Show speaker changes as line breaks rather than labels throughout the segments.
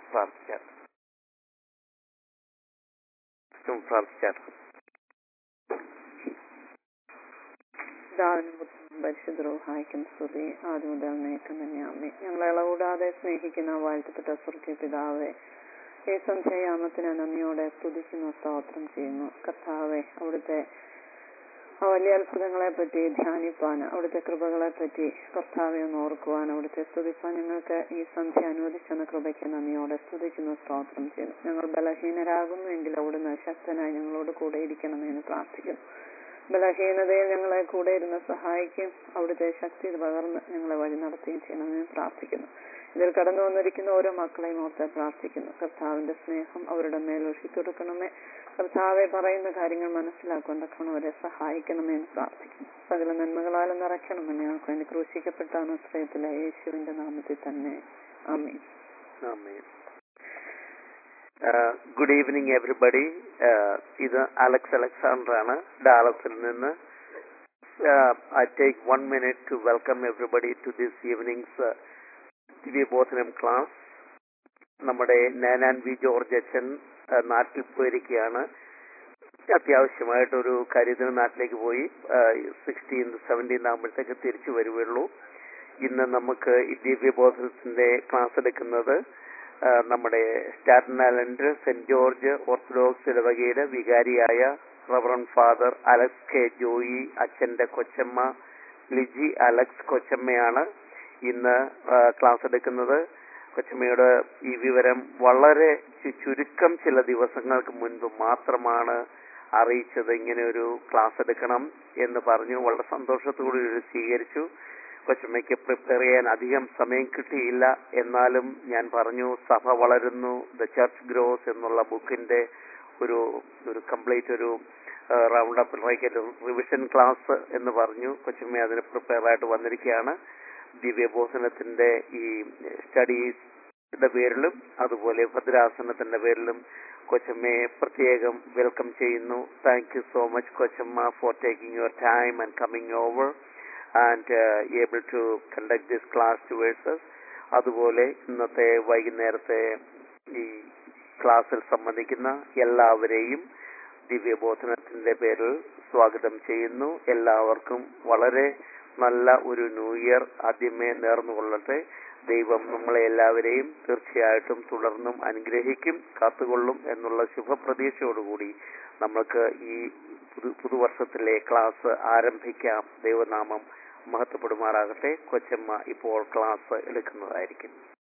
പ്രാർത്ഥിക്കാം ക്രിസ്തുവും പ്രാർത്ഥിക്കാം
പിതാവിനും പുത്രനും പരിശുദ്ധവും സ്തുതി ആദ്യം മുതൽ നേക്കം തന്നെ അമ്മേ ഞങ്ങളെ ഇളകൂടാതെ സ്നേഹിക്കുന്ന വാഴ്ത്തപ്പെട്ട സ്വർഗീയ പിതാവെ ഈ സന്ധ്യായാമത്തിന് നന്ദിയോടെ സ്തുതിക്കുന്നു സ്തോത്രം ചെയ്യുന്നു കർത്താവെ അവിടുത്തെ ആ വലിയ അത്ഭുതങ്ങളെ പറ്റി ധ്യാനിപ്പാൻ അവിടുത്തെ കൃപകളെ പറ്റി കർത്താവെ ഒന്ന് ഓർക്കുവാൻ അവിടുത്തെ സ്തുതിപ്പാൻ ഞങ്ങൾക്ക് ഈ സന്ധ്യ അനുവദിച്ചെന്ന കൃപയ്ക്ക് നന്ദിയോടെ സ്തുതിക്കുന്നു സ്തോത്രം ചെയ്യുന്നു ഞങ്ങൾ ബലഹീനരാകുന്നു എങ്കിൽ അവിടുന്ന് ശക്തനായി ഞങ്ങളോട് കൂടെ ഇരിക്കണമെന്ന് പ്രാർത്ഥിക്കുന്നു ബലഹീനതയിൽ ഞങ്ങളെ കൂടെ ഇരുന്ന് സഹായിക്കും അവിടുത്തെ ശക്തി പകർന്ന് ഞങ്ങളെ വഴി നടത്തുകയും ചെയ്യണമെന്ന് പ്രാർത്ഥിക്കുന്നു ഇതിൽ കടന്നു വന്നിരിക്കുന്ന ഓരോ മക്കളെയും ഓർത്ത് പ്രാർത്ഥിക്കുന്നു കർത്താവിന്റെ സ്നേഹം അവരുടെ മേൽ ഒഴുക്കിക്കൊടുക്കണമേ കർത്താവെ പറയുന്ന കാര്യങ്ങൾ മനസ്സിലാക്കാൻ തക്കണം അവരെ സഹായിക്കണമേ എന്ന് പ്രാർത്ഥിക്കുന്നു സകല നന്മകളാലും നിറയ്ക്കണമെന്ന് ഞങ്ങൾക്ക് വേണ്ടി ക്രൂശിക്കപ്പെട്ട ആശ്രയത്തിലെ യേശുവിന്റെ നാമത്തിൽ തന്നെ ആമീൻ
ആമേൻ ഗുഡ് ഈവനിങ് എവറിബഡി ഇത് അലക്സ് അലക്സാണ്ടർ ആണ് ഡാലസിൽ നിന്ന് I take one minute to welcome everybody to this evening's ദിവ്യബോധനം ക്ലാസ് നമ്മുടെ നാനാൻ വി ജോർജ് അച്ഛൻ നാട്ടിൽ പോയിരിക്കുകയാണ് അത്യാവശ്യമായിട്ടൊരു കാര്യത്തിന് നാട്ടിലേക്ക് പോയി സിക്സ്റ്റീൻ സെവൻറ്റീൻ ആകുമ്പോഴത്തേക്ക് തിരിച്ചു വരുവുള്ളൂ ഇന്ന് നമുക്ക് ഈ ദിവ്യബോധനത്തിന്റെ ക്ലാസ് എടുക്കുന്നത് നമ്മുടെ Staten Island Saint George Orthodox ഇടവകയുടെ വികാരിയായ Reverend Father Alex K Joy അച്ഛന്റെ കൊച്ചമ്മ ലിജി അലക്സ് കൊച്ചമ്മയാണ് ഇന്ന് ക്ലാസ് എടുക്കുന്നത് കൊച്ചമ്മയുടെ ഈ വിവരം വളരെ ചുരുക്കം ചില ദിവസങ്ങൾക്ക് മുൻപ് മാത്രമാണ് അറിയിച്ചത് ഇങ്ങനെ ഒരു ക്ലാസ് എടുക്കണം എന്ന് പറഞ്ഞു വളരെ സന്തോഷത്തോടെ സ്വീകരിച്ചു കൊച്ചമ്മയ്ക്ക് പ്രിപ്പയർ ചെയ്യാൻ അധികം സമയം കിട്ടിയില്ല എന്നാലും ഞാൻ പറഞ്ഞു സഭ വളരുന്നു ദ ചർച്ച് ഗ്രോസ് എന്നുള്ള ബുക്കിന്റെ ഒരു ഒരു കംപ്ലീറ്റ് ഒരു round up like revision class എന്ന് പറഞ്ഞു കൊച്ചമ്മ അതിന് പ്രിപ്പയർ ആയിട്ട് വന്നിരിക്കുകയാണ് ദിവ്യബോധനത്തിന്റെ ഈ സ്റ്റഡീസിന്റെ പേരിലും അതുപോലെ ഭദ്രാസനത്തിന്റെ പേരിലും കൊച്ചമ്മയെ പ്രത്യേകം വെൽക്കം ചെയ്യുന്നു താങ്ക് യു സോ മച്ച് കൊച്ചമ്മ for taking your time and coming over and able to conduct this class towards അതുപോലെ ഇന്നത്തെ വൈകുന്നേരത്തെ ഈ ക്ലാസ്സിൽ സംബന്ധിക്കുന്ന എല്ലാവരെയും ദിവ്യബോധനത്തിന്റെ പേരിൽ സ്വാഗതം ചെയ്യുന്നു എല്ലാവർക്കും വളരെ നല്ല ഒരു ന്യൂ ഇയർ ആദ്യമേ നേർന്നുകൊള്ളട്ടെ ദൈവം നമ്മളെ എല്ലാവരെയും തീർച്ചയായിട്ടും തുടർന്നും അനുഗ്രഹിക്കും കാത്തുകൊള്ളും എന്നുള്ള ശുഭപ്രതീക്ഷയോടുകൂടി നമുക്ക് ഈ പുതു പുതുവർഷത്തിലെ ക്ലാസ് ആരംഭിക്കാം ദൈവനാമം മഹത്വപ്പെടുമാറാകട്ടെ കൊച്ചമ്മ ഇപ്പോൾ ക്ലാസ് എടുക്കുന്നതായിരിക്കും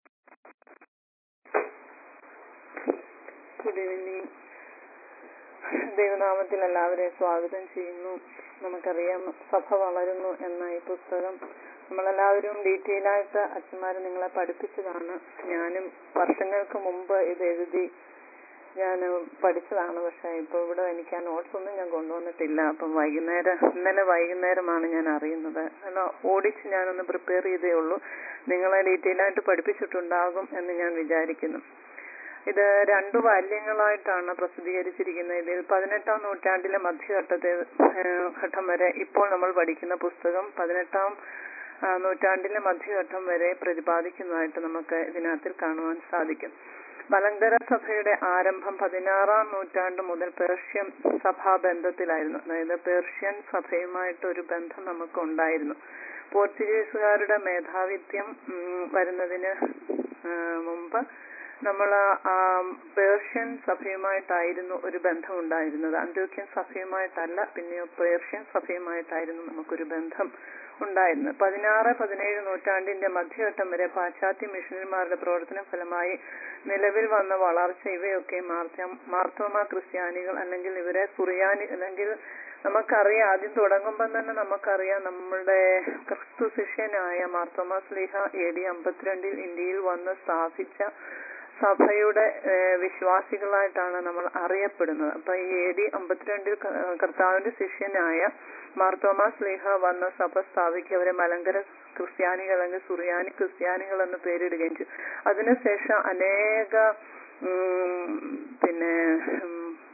ഗുഡ് ഈവനിങ് ദൈവനാമത്തിൽ എല്ലാവരെയും സ്വാഗതം ചെയ്യുന്നു നമുക്കറിയാം സഭ വളരുന്നു എന്ന ഈ പുസ്തകം നമ്മളെല്ലാവരും ഡീറ്റെയിൽ ആയിട്ട് അച്ഛന്മാർ നിങ്ങളെ പഠിപ്പിച്ചതാണ് ഞാനും വർഷങ്ങൾക്ക് മുമ്പ് ഇത് എഴുതി ഞാൻ പഠിച്ചതാണ് പക്ഷെ ഇപ്പൊ ഇവിടെ എനിക്ക് ആ നോട്ട്സ് ഒന്നും ഞാൻ കൊണ്ടുവന്നിട്ടില്ല അപ്പം വൈകുന്നേരം ഇന്നലെ വൈകുന്നേരമാണ് ഞാൻ അറിയുന്നത് എന്നാൽ ഓടിച്ച് ഞാനൊന്ന് പ്രിപ്പയർ ചെയ്തേ ഉള്ളൂ നിങ്ങളെ ഡീറ്റെയിൽ ആയിട്ട് പഠിപ്പിച്ചിട്ടുണ്ടാകും എന്ന് ഞാൻ വിചാരിക്കുന്നു ഇത് രണ്ടു ബാല്യങ്ങളായിട്ടാണ് പ്രസിദ്ധീകരിച്ചിരിക്കുന്നത് ഇതിൽ പതിനെട്ടാം നൂറ്റാണ്ടിലെ മധ്യഘട്ടത്തെ ഘട്ടം വരെ ഇപ്പോൾ നമ്മൾ പഠിക്കുന്ന പുസ്തകം പതിനെട്ടാം നൂറ്റാണ്ടിലെ മധ്യഘട്ടം വരെ പ്രതിപാദിക്കുന്നതായിട്ട് നമുക്ക് ഇതിനകത്തിൽ കാണുവാൻ സാധിക്കും മലങ്കര സഭയുടെ ആരംഭം പതിനാറാം നൂറ്റാണ്ട് മുതൽ പേർഷ്യൻ സഭാ ബന്ധത്തിലായിരുന്നു അതായത് പേർഷ്യൻ സഭയുമായിട്ട് ഒരു ബന്ധം നമുക്ക് ഉണ്ടായിരുന്നു പോർച്ചുഗീസുകാരുടെ മേധാവിത്യം വരുന്നതിന് മുമ്പ് നമ്മൾ പേർഷ്യൻ സഭയുമായിട്ടായിരുന്നു ഒരു ബന്ധം ഉണ്ടായിരുന്നത് അന്ത്യോക്യൻ സഭയുമായിട്ടല്ല പിന്നെ പേർഷ്യൻ സഭയുമായിട്ടായിരുന്നു നമുക്കൊരു ബന്ധം ഉണ്ടായിരുന്നത് പതിനാറ് പതിനേഴ് നൂറ്റാണ്ടിന്റെ മധ്യഘട്ടം വരെ പാശ്ചാത്യ മിഷണറിമാരുടെ പ്രവർത്തന ഫലമായി നിലവിൽ വന്ന വളർച്ച ഇവയൊക്കെ മാർത്തോമ ക്രിസ്ത്യാനികൾ അല്ലെങ്കിൽ ഇവരെ സുറിയാനി അല്ലെങ്കിൽ നമുക്കറിയാം ആദ്യം തുടങ്ങുമ്പോൾ തന്നെ നമുക്കറിയാം നമ്മളുടെ ക്രിസ്തു ശിഷ്യനായ മാർത്തോമ സ്ലീഹ എ ഡി അമ്പത്തിരണ്ടിൽ ഇന്ത്യയിൽ വന്ന് സ്ഥാപിച്ച സഭയുടെ വിശ്വാസികളായിട്ടാണ് നമ്മൾ അറിയപ്പെടുന്നത് അപ്പൊ ഈ എ ഡി അമ്പത്തിരണ്ടിൽ കർത്താവിന്റെ ശിഷ്യനായ മാർത്തോമാ സ്ലീഹ വന്ന സഭ സ്ഥാപിക്കുക അവരെ മലങ്കര ക്രിസ്ത്യാനികൾ അല്ലെങ്കിൽ സുറിയാനി ക്രിസ്ത്യാനികൾ എന്ന് പേരിടുകയും ചെയ്തു അതിനുശേഷം അനേക പിന്നെ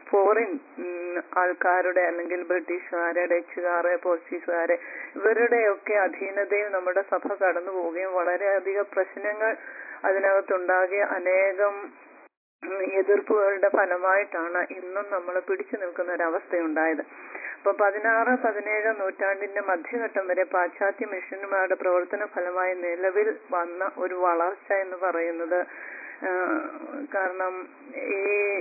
ഫോറിൻ ആൾക്കാരുടെ അല്ലെങ്കിൽ ബ്രിട്ടീഷുകാരെ ഡച്ചുകാരെ പോർച്ചുഗീസുകാരെ ഇവരുടെയൊക്കെ അധീനതയിൽ നമ്മുടെ സഭ കടന്നു പോവുകയും വളരെയധികം പ്രശ്നങ്ങൾ അതിനകത്തുണ്ടാകിയ അനേകം ഉം, എതിർപ്പുകളുടെ ഫലമായിട്ടാണ് ഇന്നും നമ്മൾ പിടിച്ചു നിൽക്കുന്ന ഒരു അവസ്ഥയുണ്ടായത് അപ്പൊ പതിനാറ് പതിനേഴ് നൂറ്റാണ്ടിന്റെ മധ്യഘട്ടം വരെ പാശ്ചാത്യ മിഷനുമാരുടെ പ്രവർത്തന ഫലമായി നിലവിൽ വന്ന ഒരു വളർച്ച എന്ന് പറയുന്നത് ആ, കാരണം ഈ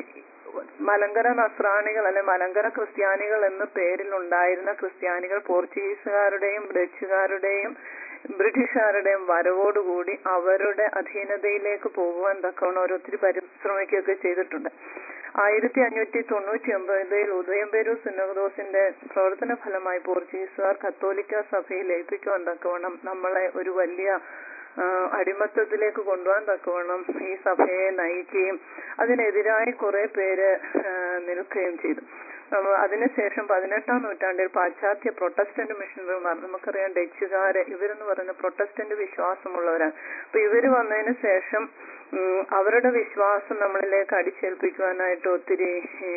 മലങ്കര നസ്രാണികൾ അല്ലെ മലങ്കര ക്രിസ്ത്യാനികൾ എന്ന പേരിലുണ്ടായിരുന്ന ക്രിസ്ത്യാനികൾ പോർച്ചുഗീസുകാരുടെയും ഡച്ചുകാരുടെയും ബ്രിട്ടീഷുകാരുടെയും വരവോടുകൂടി അവരുടെ അധീനതയിലേക്ക് പോകുവാൻ തക്കവണ്ണം ഓരോരുത്തർ പരിശ്രമിക്കുകയൊക്കെ ചെയ്തിട്ടുണ്ട് ആയിരത്തി അഞ്ഞൂറ്റി തൊണ്ണൂറ്റി ഒമ്പതിൽ ഉദയംപേരൂർ സുന്നകദോസിന്റെ പ്രവർത്തന ഫലമായി പോർച്ചുഗീസുകാർ കത്തോലിക്ക സഭയിൽ ലയിപ്പിക്കുവാൻ തക്കവണ്ണം നമ്മളെ ഒരു വലിയ ആ, അടിമത്തത്തിലേക്ക് കൊണ്ടുപോകാൻ തക്കവണ്ണം ഈ സഭയെ നയിക്കുകയും അതിനെതിരായി കുറെ പേര് ആ, നിൽക്കുകയും ചെയ്തു നമ്മ അതിനുശേഷം പതിനെട്ടാം നൂറ്റാണ്ടിൽ പാശ്ചാത്യ പ്രൊട്ടസ്റ്റന്റ് മിഷണറിമാർ നമുക്കറിയാം ഡച്ചുകാര് ഇവരെന്ന് പറയുന്ന പ്രൊട്ടസ്റ്റന്റ് വിശ്വാസമുള്ളവരാണ് അപ്പൊ ഇവര് വന്നതിന് ശേഷം ഉം, അവരുടെ വിശ്വാസം നമ്മളിലേക്ക് അടിച്ചേൽപ്പിക്കുവാനായിട്ട് ഒത്തിരി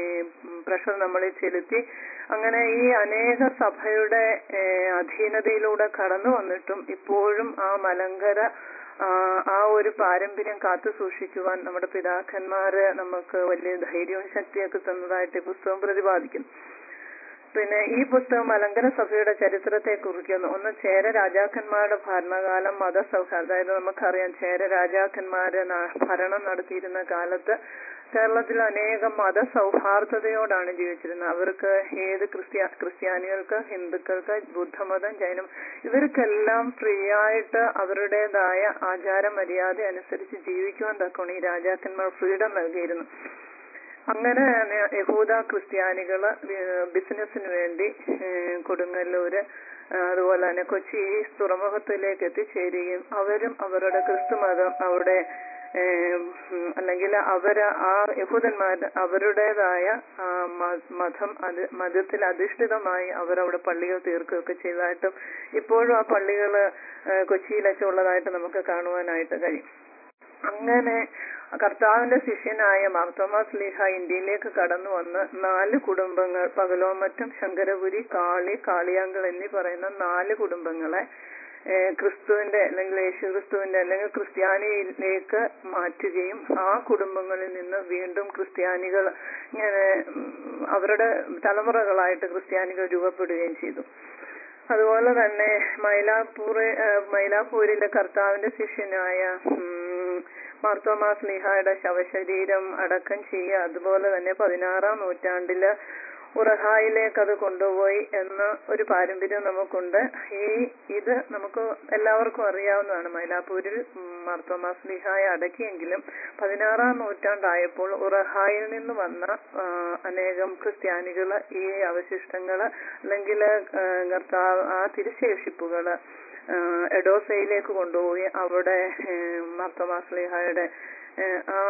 പ്രഷർ നമ്മളിൽ ചെലുത്തി അങ്ങനെ ഈ അനേക സഭയുടെ ഏഹ്, അധീനതയിലൂടെ കടന്നു വന്നിട്ടും ഇപ്പോഴും ആ മലങ്കര ആ, ആ ഒരു പാരമ്പര്യം കാത്തു സൂക്ഷിക്കുവാൻ നമ്മുടെ പിതാക്കന്മാര് നമുക്ക് വലിയ ധൈര്യവും ശക്തിയൊക്കെ തന്നതായിട്ട് ഈ പുസ്തകം പ്രതിപാദിക്കുന്നു പിന്നെ ഈ പുസ്തകം മലങ്കര സഭയുടെ ചരിത്രത്തെ കുറിക്കുന്നു ഒന്ന് ചേര രാജാക്കന്മാരുടെ ഭരണകാലം മതസൗഹാർദ്ദം അതായത് നമുക്കറിയാം ചേര രാജാക്കന്മാര് ന- ഭരണം നടത്തിയിരുന്ന കാലത്ത് കേരളത്തിൽ അനേകം മതസൗഹാർദ്ദതയോടാണ് ജീവിച്ചിരുന്നത് അവർക്ക് ഏത് ക്രിസ്ത്യ ക്രിസ്ത്യാനികൾക്ക് ഹിന്ദുക്കൾക്ക് ബുദ്ധമതം ജൈനം ഇവർക്കെല്ലാം ഫ്രീ ആയിട്ട് അവരുടേതായ ആചാര മര്യാദ അനുസരിച്ച് ജീവിക്കുവാൻ തക്കവണ്ണം ഈ രാജാക്കന്മാർ ഫ്രീഡം നൽകിയിരുന്നു അങ്ങനെ ന- യഹൂദ ക്രിസ്ത്യാനികള് വി- ബിസിനസ്സിന് വേണ്ടി ഏഹ്, കൊടുങ്ങല്ലൂര് ആ, അതുപോലെ തന്നെ കൊച്ചി തുറമുഖത്തിലേക്ക് എത്തിച്ചേരുകയും അവരും അവരുടെ ക്രിസ്തുമതം അവിടെ ഏഹ്, ഉം, അല്ലെങ്കിൽ അവര് ആ യഹൂദന്മാർ അവരുടേതായ ആ, മ- മതം അത് മതത്തിൽ അധിഷ്ഠിതമായി അവരവിടെ പള്ളികൾ തീർക്കുകയൊക്കെ ചെയ്തതായിട്ടും ഇപ്പോഴും ആ പള്ളികള് ഏഹ്, കൊച്ചിയിലൊക്കെ ഉള്ളതായിട്ട് നമുക്ക് കാണുവാനായിട്ട് കഴിയും അങ്ങനെ കർത്താവിന്റെ ശിഷ്യനായ മാർത്തോമാസ് ലീഹ ഇന്ത്യയിലേക്ക് കടന്നു വന്ന് നാല് കുടുംബങ്ങൾ പകലോമറ്റം ശങ്കരപുരി കാളി കാളിയാങ്കൾ എന്നീ പറയുന്ന നാല് കുടുംബങ്ങളെ ഏഹ് ക്രിസ്തുവിന്റെ അല്ലെങ്കിൽ യേശു ക്രിസ്തുവിന്റെ അല്ലെങ്കിൽ ക്രിസ്ത്യാനിയിലേക്ക് മാറ്റുകയും ആ കുടുംബങ്ങളിൽ നിന്ന് വീണ്ടും ക്രിസ്ത്യാനികൾ ഇങ്ങനെ ഉം, അവരുടെ തലമുറകളായിട്ട് ക്രിസ്ത്യാനികൾ രൂപപ്പെടുകയും ചെയ്തു അതുപോലെ തന്നെ മൈലാപ്പൂർ മൈലാപ്പൂരിലെ കർത്താവിന്റെ ശിഷ്യനായ ഉം, മാർത്തോമാസ് ലീഹായുടെ ശവശരീരം അടക്കം ചെയ്യുക അതുപോലെ തന്നെ പതിനാറാം നൂറ്റാണ്ടില് ഉറഹായിലേക്ക് അത് കൊണ്ടുപോയി എന്ന ഒരു പാരമ്പര്യം നമുക്കുണ്ട് ഈ ഇത് നമുക്ക് എല്ലാവർക്കും അറിയാവുന്നതാണ് മൈലാപ്പൂരിൽ ഉം, മാർത്തോമാസ് ലീഹായെ അടക്കിയെങ്കിലും പതിനാറാം നൂറ്റാണ്ടായപ്പോൾ ഉറഹായിൽ നിന്ന് വന്ന ആ, അനേകം ക്രിസ്ത്യാനികൾ ഈ അവശിഷ്ടങ്ങൾ അല്ലെങ്കിൽ കർത്താവ് ആ തിരുശേഷിപ്പുകള് ആ, എഡോസയിലേക്ക് കൊണ്ടുപോയി അവിടെ മാർത്തോമാസ്ലിഹായുടെ ആ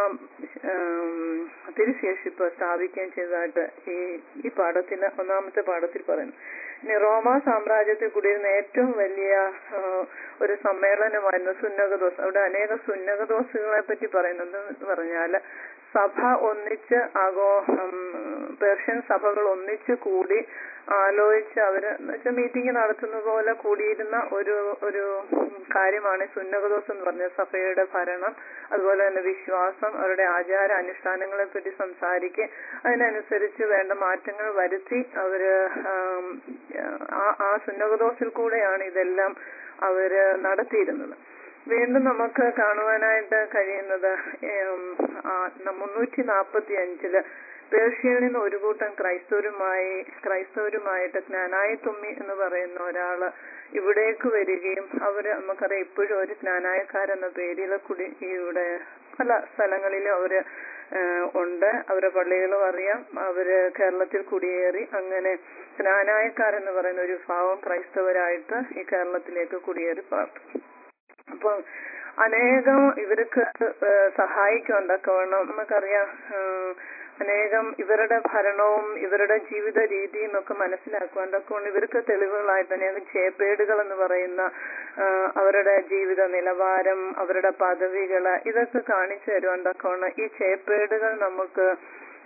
ഉം, തിരുശേഷിപ്പ് സ്ഥാപിക്കുകയും ചെയ്തതായിട്ട് ഈ ഈ പാഠത്തിൽ ഒന്നാമത്തെ പാഠത്തിൽ പറയുന്നു ഇനി റോമ സാമ്രാജ്യത്തിൽ കൂടിയിരുന്ന ഏറ്റവും വലിയ ആ, ഒരു സമ്മേളനമായിരുന്നു സുന്നകദോസ് അവിടെ അനേക സുന്നകദോസുകളെ പറ്റി പറയുന്നത് എന്ന് പറഞ്ഞാല് സഭ ഒന്നിച്ച് ആഗോ ഉം, പേർഷ്യൻ സഭകൾ ഒന്നിച്ച് കൂടി ആലോചിച്ച് അവര് എന്നുവെച്ചാൽ മീറ്റിംഗ് നടത്തുന്ന പോലെ കൂടിയിരുന്ന ഒരു ഒരു കാര്യമാണ് ഈ സുന്നകദോസ് എന്ന് പറഞ്ഞ സഭയുടെ ഭരണം അതുപോലെ തന്നെ വിശ്വാസം അവരുടെ ആചാര അനുഷ്ഠാനങ്ങളെ പറ്റി സംസാരിക്കുക അതിനനുസരിച്ച് വേണ്ട മാറ്റങ്ങൾ വരുത്തി അവര് ആം, ആ ആ സുന്നകദോസിൽ കൂടെയാണ് ഇതെല്ലാം അവര് നടത്തിയിരുന്നത് വീണ്ടും നമുക്ക് കാണുവാനായിട്ട് കഴിയുന്നത് ഉം, ആ, ന- മുന്നൂറ്റി നാപ്പത്തി അഞ്ചില് പേർഷ്യയിൽ നിന്ന് ഒരു കൂട്ടം ക്രൈസ്തവരുമായി ക്രൈസ്തവരുമായിട്ട് ജ്ഞാനായ തുമ്മി എന്ന് പറയുന്ന ഒരാള് ഇവിടേക്ക് വരികയും അവര് നമുക്കറിയാം ഇപ്പോഴും ഒരു ജ്ഞാനായക്കാരെന്ന പേരിൽ കുടി ഇവിടെ പല സ്ഥലങ്ങളിലും അവര് ഏഹ്, ഉണ്ട് അവരുടെ പള്ളികളും അറിയാം അവര് കേരളത്തിൽ കുടിയേറി അങ്ങനെ ജ്ഞാനായക്കാരെന്ന് പറയുന്ന ഒരു വിഭാഗം ക്രൈസ്തവരായിട്ട് ഈ കേരളത്തിലേക്ക് കുടിയേറി പാർത്തു അപ്പം അനേകം ഇവർക്ക് ഏഹ് സഹായിക്കാൻ തക്കവണ്ണം നമുക്കറിയാം ഏഹ് അനേകം ഇവരുടെ ഭരണവും ഇവരുടെ ജീവിത രീതിയും ഒക്കെ മനസ്സിലാക്കുവാൻ തക്കവണ്ണം ഇവർക്ക് തെളിവുകളായിട്ട് അനേകം ചേപ്പേടുകൾ എന്ന് പറയുന്ന ഏഹ് അവരുടെ ജീവിത നിലവാരം അവരുടെ പദവികള് ഇതൊക്കെ കാണിച്ചു തരുവാൻ തക്കവണ്ണം ഈ ചേപ്പേടുകൾ നമുക്ക്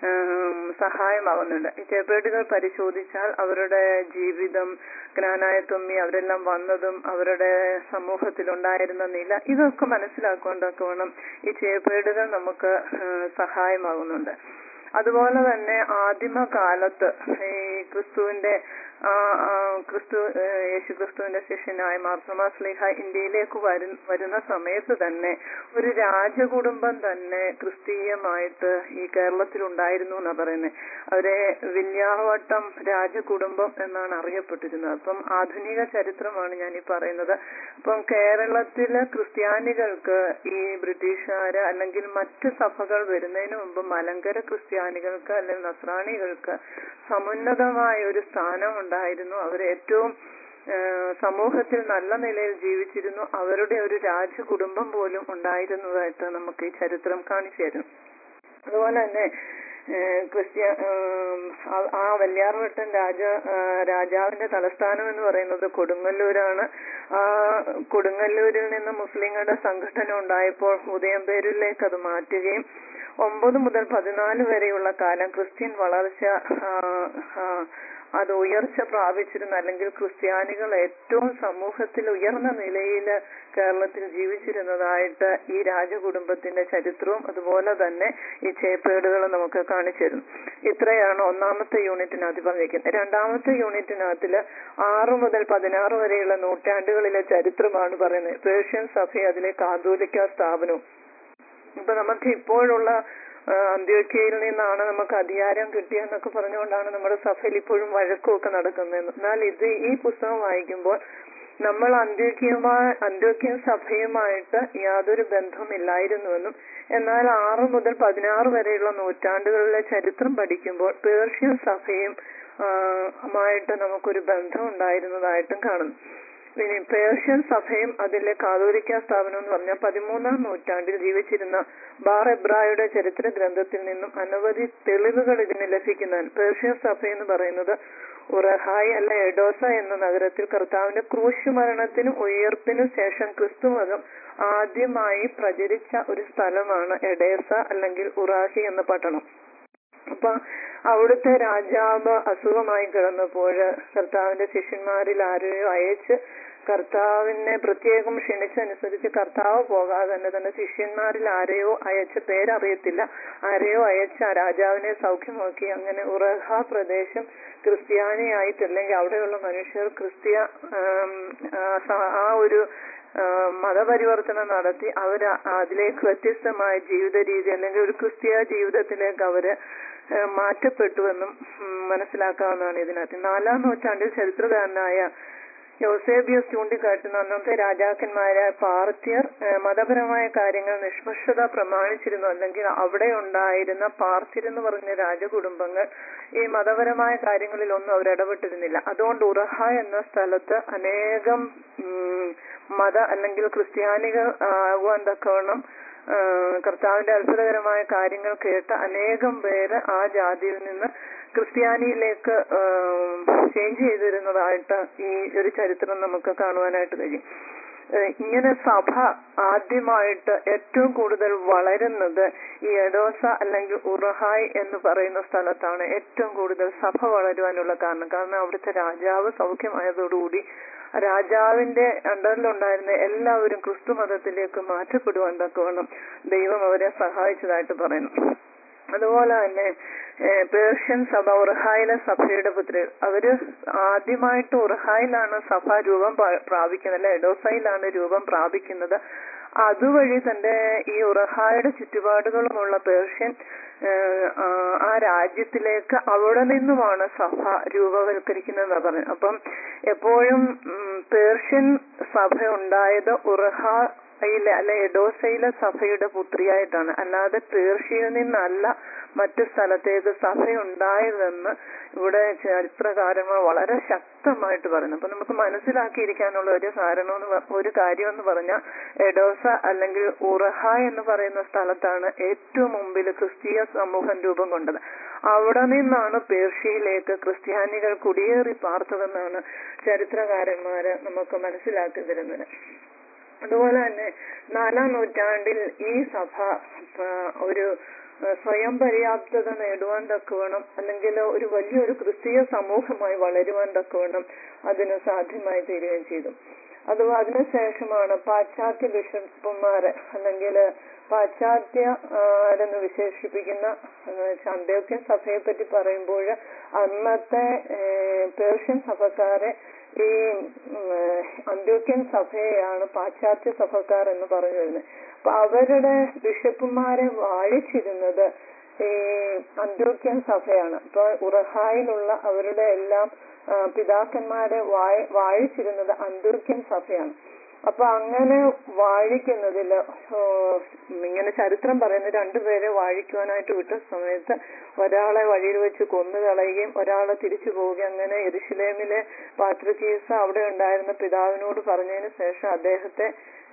ഉം, സഹായമാകുന്നുണ്ട് ഈ ചേപ്പേടുകൾ പരിശോധിച്ചാൽ അവരുടെ ജീവിതം ജ്ഞാനായ തുമ്മി അവരെല്ലാം വന്നതും അവരുടെ സമൂഹത്തിലുണ്ടായിരുന്ന നില ഇതൊക്കെ മനസ്സിലാക്കുകൊണ്ടൊക്കെ വേണം ഈ ചേപ്പേടുകൾ നമുക്ക് ഏഹ്, സഹായമാകുന്നുണ്ട് അതുപോലെ തന്നെ ആദിമ കാലത്ത് ഈ ക്രിസ്തുവിന്റെ ആ, ആ, ക്രിസ്തു ഏഹ്, യേശു ക്രിസ്തുവിന്റെ ശിഷ്യനായ മാർത്തോമാ സ്ലീഹ ഇന്ത്യയിലേക്ക് വരു- വരുന്ന സമയത്ത് തന്നെ ഒരു രാജകുടുംബം തന്നെ ക്രിസ്തീയമായിട്ട് ഈ കേരളത്തിൽ ഉണ്ടായിരുന്നു എന്നാ പറയുന്നത് അവരെ വില്യാവട്ടം രാജകുടുംബം എന്നാണ് അറിയപ്പെട്ടിരുന്നത് അപ്പം ആധുനിക ചരിത്രമാണ് ഞാൻ ഈ പറയുന്നത് അപ്പം കേരളത്തിലെ ക്രിസ്ത്യാനികൾക്ക് ഈ ബ്രിട്ടീഷുകാര് അല്ലെങ്കിൽ മറ്റ് സഭകൾ വരുന്നതിന് മുമ്പ് മലങ്കര ക്രിസ്ത്യാനികൾക്ക് അല്ലെങ്കിൽ നസ്രാണികൾക്ക് സമുന്നതമായ ഒരു സ്ഥാനം ഉണ്ടായിരുന്നു അവർ ഏറ്റവും ആ, സമൂഹത്തിൽ നല്ല നിലയിൽ ജീവിച്ചിരുന്നു അവരുടെ ഒരു രാജകുടുംബം പോലും ഉണ്ടായിരുന്നതായിട്ട് നമുക്ക് ഈ ചരിത്രം കാണിച്ചു തരും അതുപോലെ തന്നെ ഏഹ് ക്രിസ്ത്യ ഉം, ആ- ആ വല്യാർവട്ടൻ രാജ ആ, രാജാവിന്റെ തലസ്ഥാനം എന്ന് പറയുന്നത് കൊടുങ്ങല്ലൂരാണ് ആ കൊടുങ്ങല്ലൂരിൽ നിന്ന് മുസ്ലിങ്ങളുടെ സംഘടന ഉണ്ടായപ്പോൾ ഉദയംപേരൂരിലേക്ക് അത് മാറ്റുകയും ഒമ്പത് മുതൽ പതിനാല് വരെയുള്ള കാലം ക്രിസ്ത്യൻ വളർച്ച ആ, ആ, അത് ഉയർച്ച പ്രാപിച്ചിരുന്ന അല്ലെങ്കിൽ ക്രിസ്ത്യാനികൾ ഏറ്റവും സമൂഹത്തിൽ ഉയർന്ന നിലയിൽ കേരളത്തിൽ ജീവിച്ചിരുന്നതായിട്ട് ഈ രാജകുടുംബത്തിന്റെ ചരിത്രവും അതുപോലെ തന്നെ ഈ ചേപ്പേടുകളും നമുക്ക് കാണിച്ചു തരുന്നു ഇത്രയാണ് ഒന്നാമത്തെ യൂണിറ്റിനകത്ത് പറഞ്ഞിരിക്കുന്നത് രണ്ടാമത്തെ യൂണിറ്റിനകത്തില് ആറ് മുതൽ പതിനാറ് വരെയുള്ള നൂറ്റാണ്ടുകളിലെ ചരിത്രമാണ് പറയുന്നത് പേർഷ്യൻ സഭ അതിലെ കാതോലിക്ക സ്ഥാപനവും ഇപ്പൊ നമുക്ക് ഇപ്പോഴുള്ള ആ, അന്ത്യോക്യയിൽ നിന്നാണ് നമുക്ക് അധികാരം കിട്ടിയെന്നൊക്കെ പറഞ്ഞുകൊണ്ടാണ് നമ്മുടെ സഭയിൽ ഇപ്പോഴും വഴക്കുമൊക്കെ നടക്കുന്നത് എന്നാൽ ഇത് ഈ പുസ്തകം വായിക്കുമ്പോൾ നമ്മൾ അന്ത്യോക്യമായ അന്ത്യോക്യൻ സഭയുമായിട്ട് യാതൊരു ബന്ധമില്ലായിരുന്നുവെന്നും എന്നാൽ ആറ് മുതൽ പതിനാറ് വരെയുള്ള നൂറ്റാണ്ടുകളിലെ ചരിത്രം പഠിക്കുമ്പോൾ പേർഷ്യൻ സഭയും ആ, മായിട്ട് നമുക്കൊരു ബന്ധം ഉണ്ടായിരുന്നതായിട്ടും കാണുന്നു ഇനി പേർഷ്യൻ സഭയും അതിലെ കാതോലിക്ക സ്ഥാപനം എന്ന് പറഞ്ഞാൽ പതിമൂന്നാം നൂറ്റാണ്ടിൽ ജീവിച്ചിരുന്ന ബാർ എബ്രായുടെ ചരിത്ര ഗ്രന്ഥത്തിൽ നിന്നും അനവധി തെളിവുകൾ ഇതിന് ലഭിക്കുന്നതാണ് പേർഷ്യൻ സഭ എന്ന് പറയുന്നത് ഉറഹായ് അല്ല എഡോസ എന്ന നഗരത്തിൽ കർത്താവിന്റെ ക്രൂശ് മരണത്തിനും ഉയർപ്പിനും ശേഷം ക്രിസ്തുമതം ആദ്യമായി പ്രചരിച്ച ഒരു സ്ഥലമാണ് എഡേസ അല്ലെങ്കിൽ ഉറാഹി എന്ന പട്ടണം അപ്പൊ അവിടുത്തെ രാജാവ് അസുഖമായി കിടന്നപ്പോൾ കർത്താവിന്റെ ശിഷ്യന്മാരിൽ ആരെയോ അയച്ച് കർത്താവിനെ പ്രത്യേകം ക്ഷണിച്ചനുസരിച്ച് കർത്താവ് പോകാതെ തന്നെ തന്റെ ശിഷ്യന്മാരിൽ ആരെയോ അയച്ച പേരറിയത്തില്ല ആരെയോ അയച്ച ആ രാജാവിനെ സൗഖ്യമാക്കി അങ്ങനെ ഉറഹ പ്രദേശം ക്രിസ്ത്യാനിയായിട്ടല്ലെങ്കിൽ അവിടെയുള്ള മനുഷ്യർ ക്രിസ്ത്യ ആം, ആ, സ- ആ ഒരു ആ, മതപരിവർത്തനം നടത്തി അവർ അതിലേക്ക് വ്യത്യസ്തമായ ജീവിത രീതി അല്ലെങ്കിൽ ഒരു ക്രിസ്തീയ ജീവിതത്തിലേക്ക് അവര് ആ, മാറ്റപ്പെട്ടുവെന്നും ഉം, മനസ്സിലാക്കാവുന്നതാണ് ഇതിനകത്ത് നാലാം നൂറ്റാണ്ടിൽ ചരിത്രകാരനായ യോസേബിയസ് ചൂണ്ടിക്കാട്ടുന്ന അന്നത്തെ രാജാക്കന്മാരായ പാർത്യർ ആ, മതപരമായ കാര്യങ്ങൾ നിഷ്പക്ഷത പ്രമാണിച്ചിരുന്നു അല്ലെങ്കിൽ അവിടെ ഉണ്ടായിരുന്ന പാർത്യർ എന്ന് പറഞ്ഞ രാജകുടുംബങ്ങൾ ഈ മതപരമായ കാര്യങ്ങളിൽ ഒന്നും അവർ ഇടപെട്ടിരുന്നില്ല അതുകൊണ്ട് ഉറഹ എന്ന സ്ഥലത്ത് അനേകം ഉം, മത അല്ലെങ്കിൽ ക്രിസ്ത്യാനികൾ ആകുവാൻ തക്കവണ്ണം ആ, കർത്താവിന്റെ അത്ഭുതകരമായ കാര്യങ്ങൾ കേട്ട അനേകം പേര് ആ ജാതിയിൽ നിന്ന് ക്രിസ്ത്യാനിയിലേക്ക് ചേഞ്ച് ചെയ്തിരുന്നതായിട്ട് ഈ ഒരു ചരിത്രം നമുക്ക് കാണുവാനായിട്ട് കഴിയും ഏഹ് ഇങ്ങനെ സഭ ആദ്യമായിട്ട് ഏറ്റവും കൂടുതൽ വളരുന്നത് ഈ എഡോസ അല്ലെങ്കിൽ ഉറഹായ് എന്ന് പറയുന്ന സ്ഥലത്താണ് ഏറ്റവും കൂടുതൽ സഭ വളരുവാനുള്ള കാരണം കാരണം അവിടുത്തെ രാജാവ് സൗഖ്യമായതോടുകൂടി രാജാവിന്റെ അണ്ടറിലുണ്ടായിരുന്ന എല്ലാവരും ക്രിസ്തു മതത്തിലേക്ക് മാറ്റപ്പെടുവാൻ തക്കവണ്ണം ദൈവം അവരെ സഹായിച്ചതായിട്ട് പറയുന്നു അതുപോലെ തന്നെ ഏഹ് പേർഷ്യൻ സഭ ഉറഹായിലെ സഭയുടെ പുത്രികൾ അവര് ആദ്യമായിട്ട് ഉറഹായിലാണ് സഭ രൂപം പ്രാ- പ്രാപിക്കുന്നത് അല്ലെ എഡോസയിലാണ് രൂപം പ്രാപിക്കുന്നത് അതുവഴി തന്റെ ഈ ഉറഹായുടെ ചുറ്റുപാടുകളുമുള്ള പേർഷ്യൻ ഏഹ് ആ ആ രാജ്യത്തിലേക്ക് അവിടെ നിന്നുമാണ് സഭ രൂപവൽക്കരിക്കുന്നതെന്ന് പറഞ്ഞു അപ്പം എപ്പോഴും ഉം, പേർഷ്യൻ സഭ ഉണ്ടായത് ഉറഹായിലെ അല്ലെ എഡോസയിലെ സഭയുടെ പുത്രിയായിട്ടാണ് അല്ലാതെ പേർഷ്യയിൽ നിന്നല്ല മറ്റു സ്ഥലത്തേക്ക് സഭയുണ്ടായതെന്ന് ഇവിടെ ചരിത്രകാരന്മാർ വളരെ ശക്തമായിട്ട് പറയുന്നു അപ്പൊ നമുക്ക് മനസ്സിലാക്കിയിരിക്കാനുള്ള ഒരു കാരണം എന്ന് പ- ഒരു കാര്യം എന്ന് പറഞ്ഞാൽ എഡോസ അല്ലെങ്കിൽ ഉറഹ എന്ന് പറയുന്ന സ്ഥലത്താണ് ഏറ്റവും മുമ്പിൽ ക്രിസ്തീയ സമൂഹം രൂപം കൊണ്ടത് അവിടെ നിന്നാണ് പേർഷ്യയിലേക്ക് ക്രിസ്ത്യാനികൾ കുടിയേറി പാർത്തതെന്നാണ് ചരിത്രകാരന്മാര് നമുക്ക് മനസ്സിലാക്കി തരുന്നത് അതുപോലെ തന്നെ നാലാം നൂറ്റാണ്ടിൽ ഈ സഭ ആ, ഒരു ആ, സ്വയം പര്യാപ്തത നേടുവാൻ തക്കവണ്ണം അല്ലെങ്കിൽ ഒരു വലിയൊരു ക്രിസ്തീയ സമൂഹമായി വളരുവാൻ തക്കവണ്ണം അതിന് സാധ്യമായി തീരുകയും ചെയ്തു അത് അതിനുശേഷമാണ് പാശ്ചാത്യ ബിഷപ്പുമാര് അല്ലെങ്കിൽ പാശ്ചാത്യ ആരെന്ന് വിശേഷിപ്പിക്കുന്ന ചാന്ദേക്യൻ സഭയെ പറ്റി പറയുമ്പോൾ അന്നത്തെ ഏഹ്, പേർഷ്യൻ സഭക്കാരെ ഈ ഉം, ഏഹ്, അന്ത്യോക്യൻ സഭയെയാണ് പാശ്ചാത്യ സഭക്കാർ എന്ന് പറഞ്ഞു വരുന്നത് അപ്പൊ അവരുടെ ബിഷപ്പുമാരെ വാഴിച്ചിരുന്നത് ഈ അന്ത്യോക്യൻ സഭയാണ് ഇപ്പൊ ഉറഹായിലുള്ള അവരുടെ എല്ലാം ആ, പിതാക്കന്മാരെ വാഴ- വാഴിച്ചിരുന്നത് അന്ത്യോക്യൻ സഭയാണ് അപ്പൊ അങ്ങനെ വാഴിക്കുന്നതില് ഓ, ഇങ്ങനെ ചരിത്രം പറയുന്ന രണ്ടുപേരെ വാഴിക്കുവാനായിട്ട് വിട്ട സമയത്ത് ഒരാളെ വഴിയിൽ വെച്ച് കൊന്നു കളയുകയും ഒരാളെ തിരിച്ചു പോവുകയും അങ്ങനെ എരുശലേമിലെ പാത്രികീസ അവിടെ ഉണ്ടായിരുന്ന പിതാവിനോട് പറഞ്ഞതിന് ശേഷം അദ്ദേഹത്തെ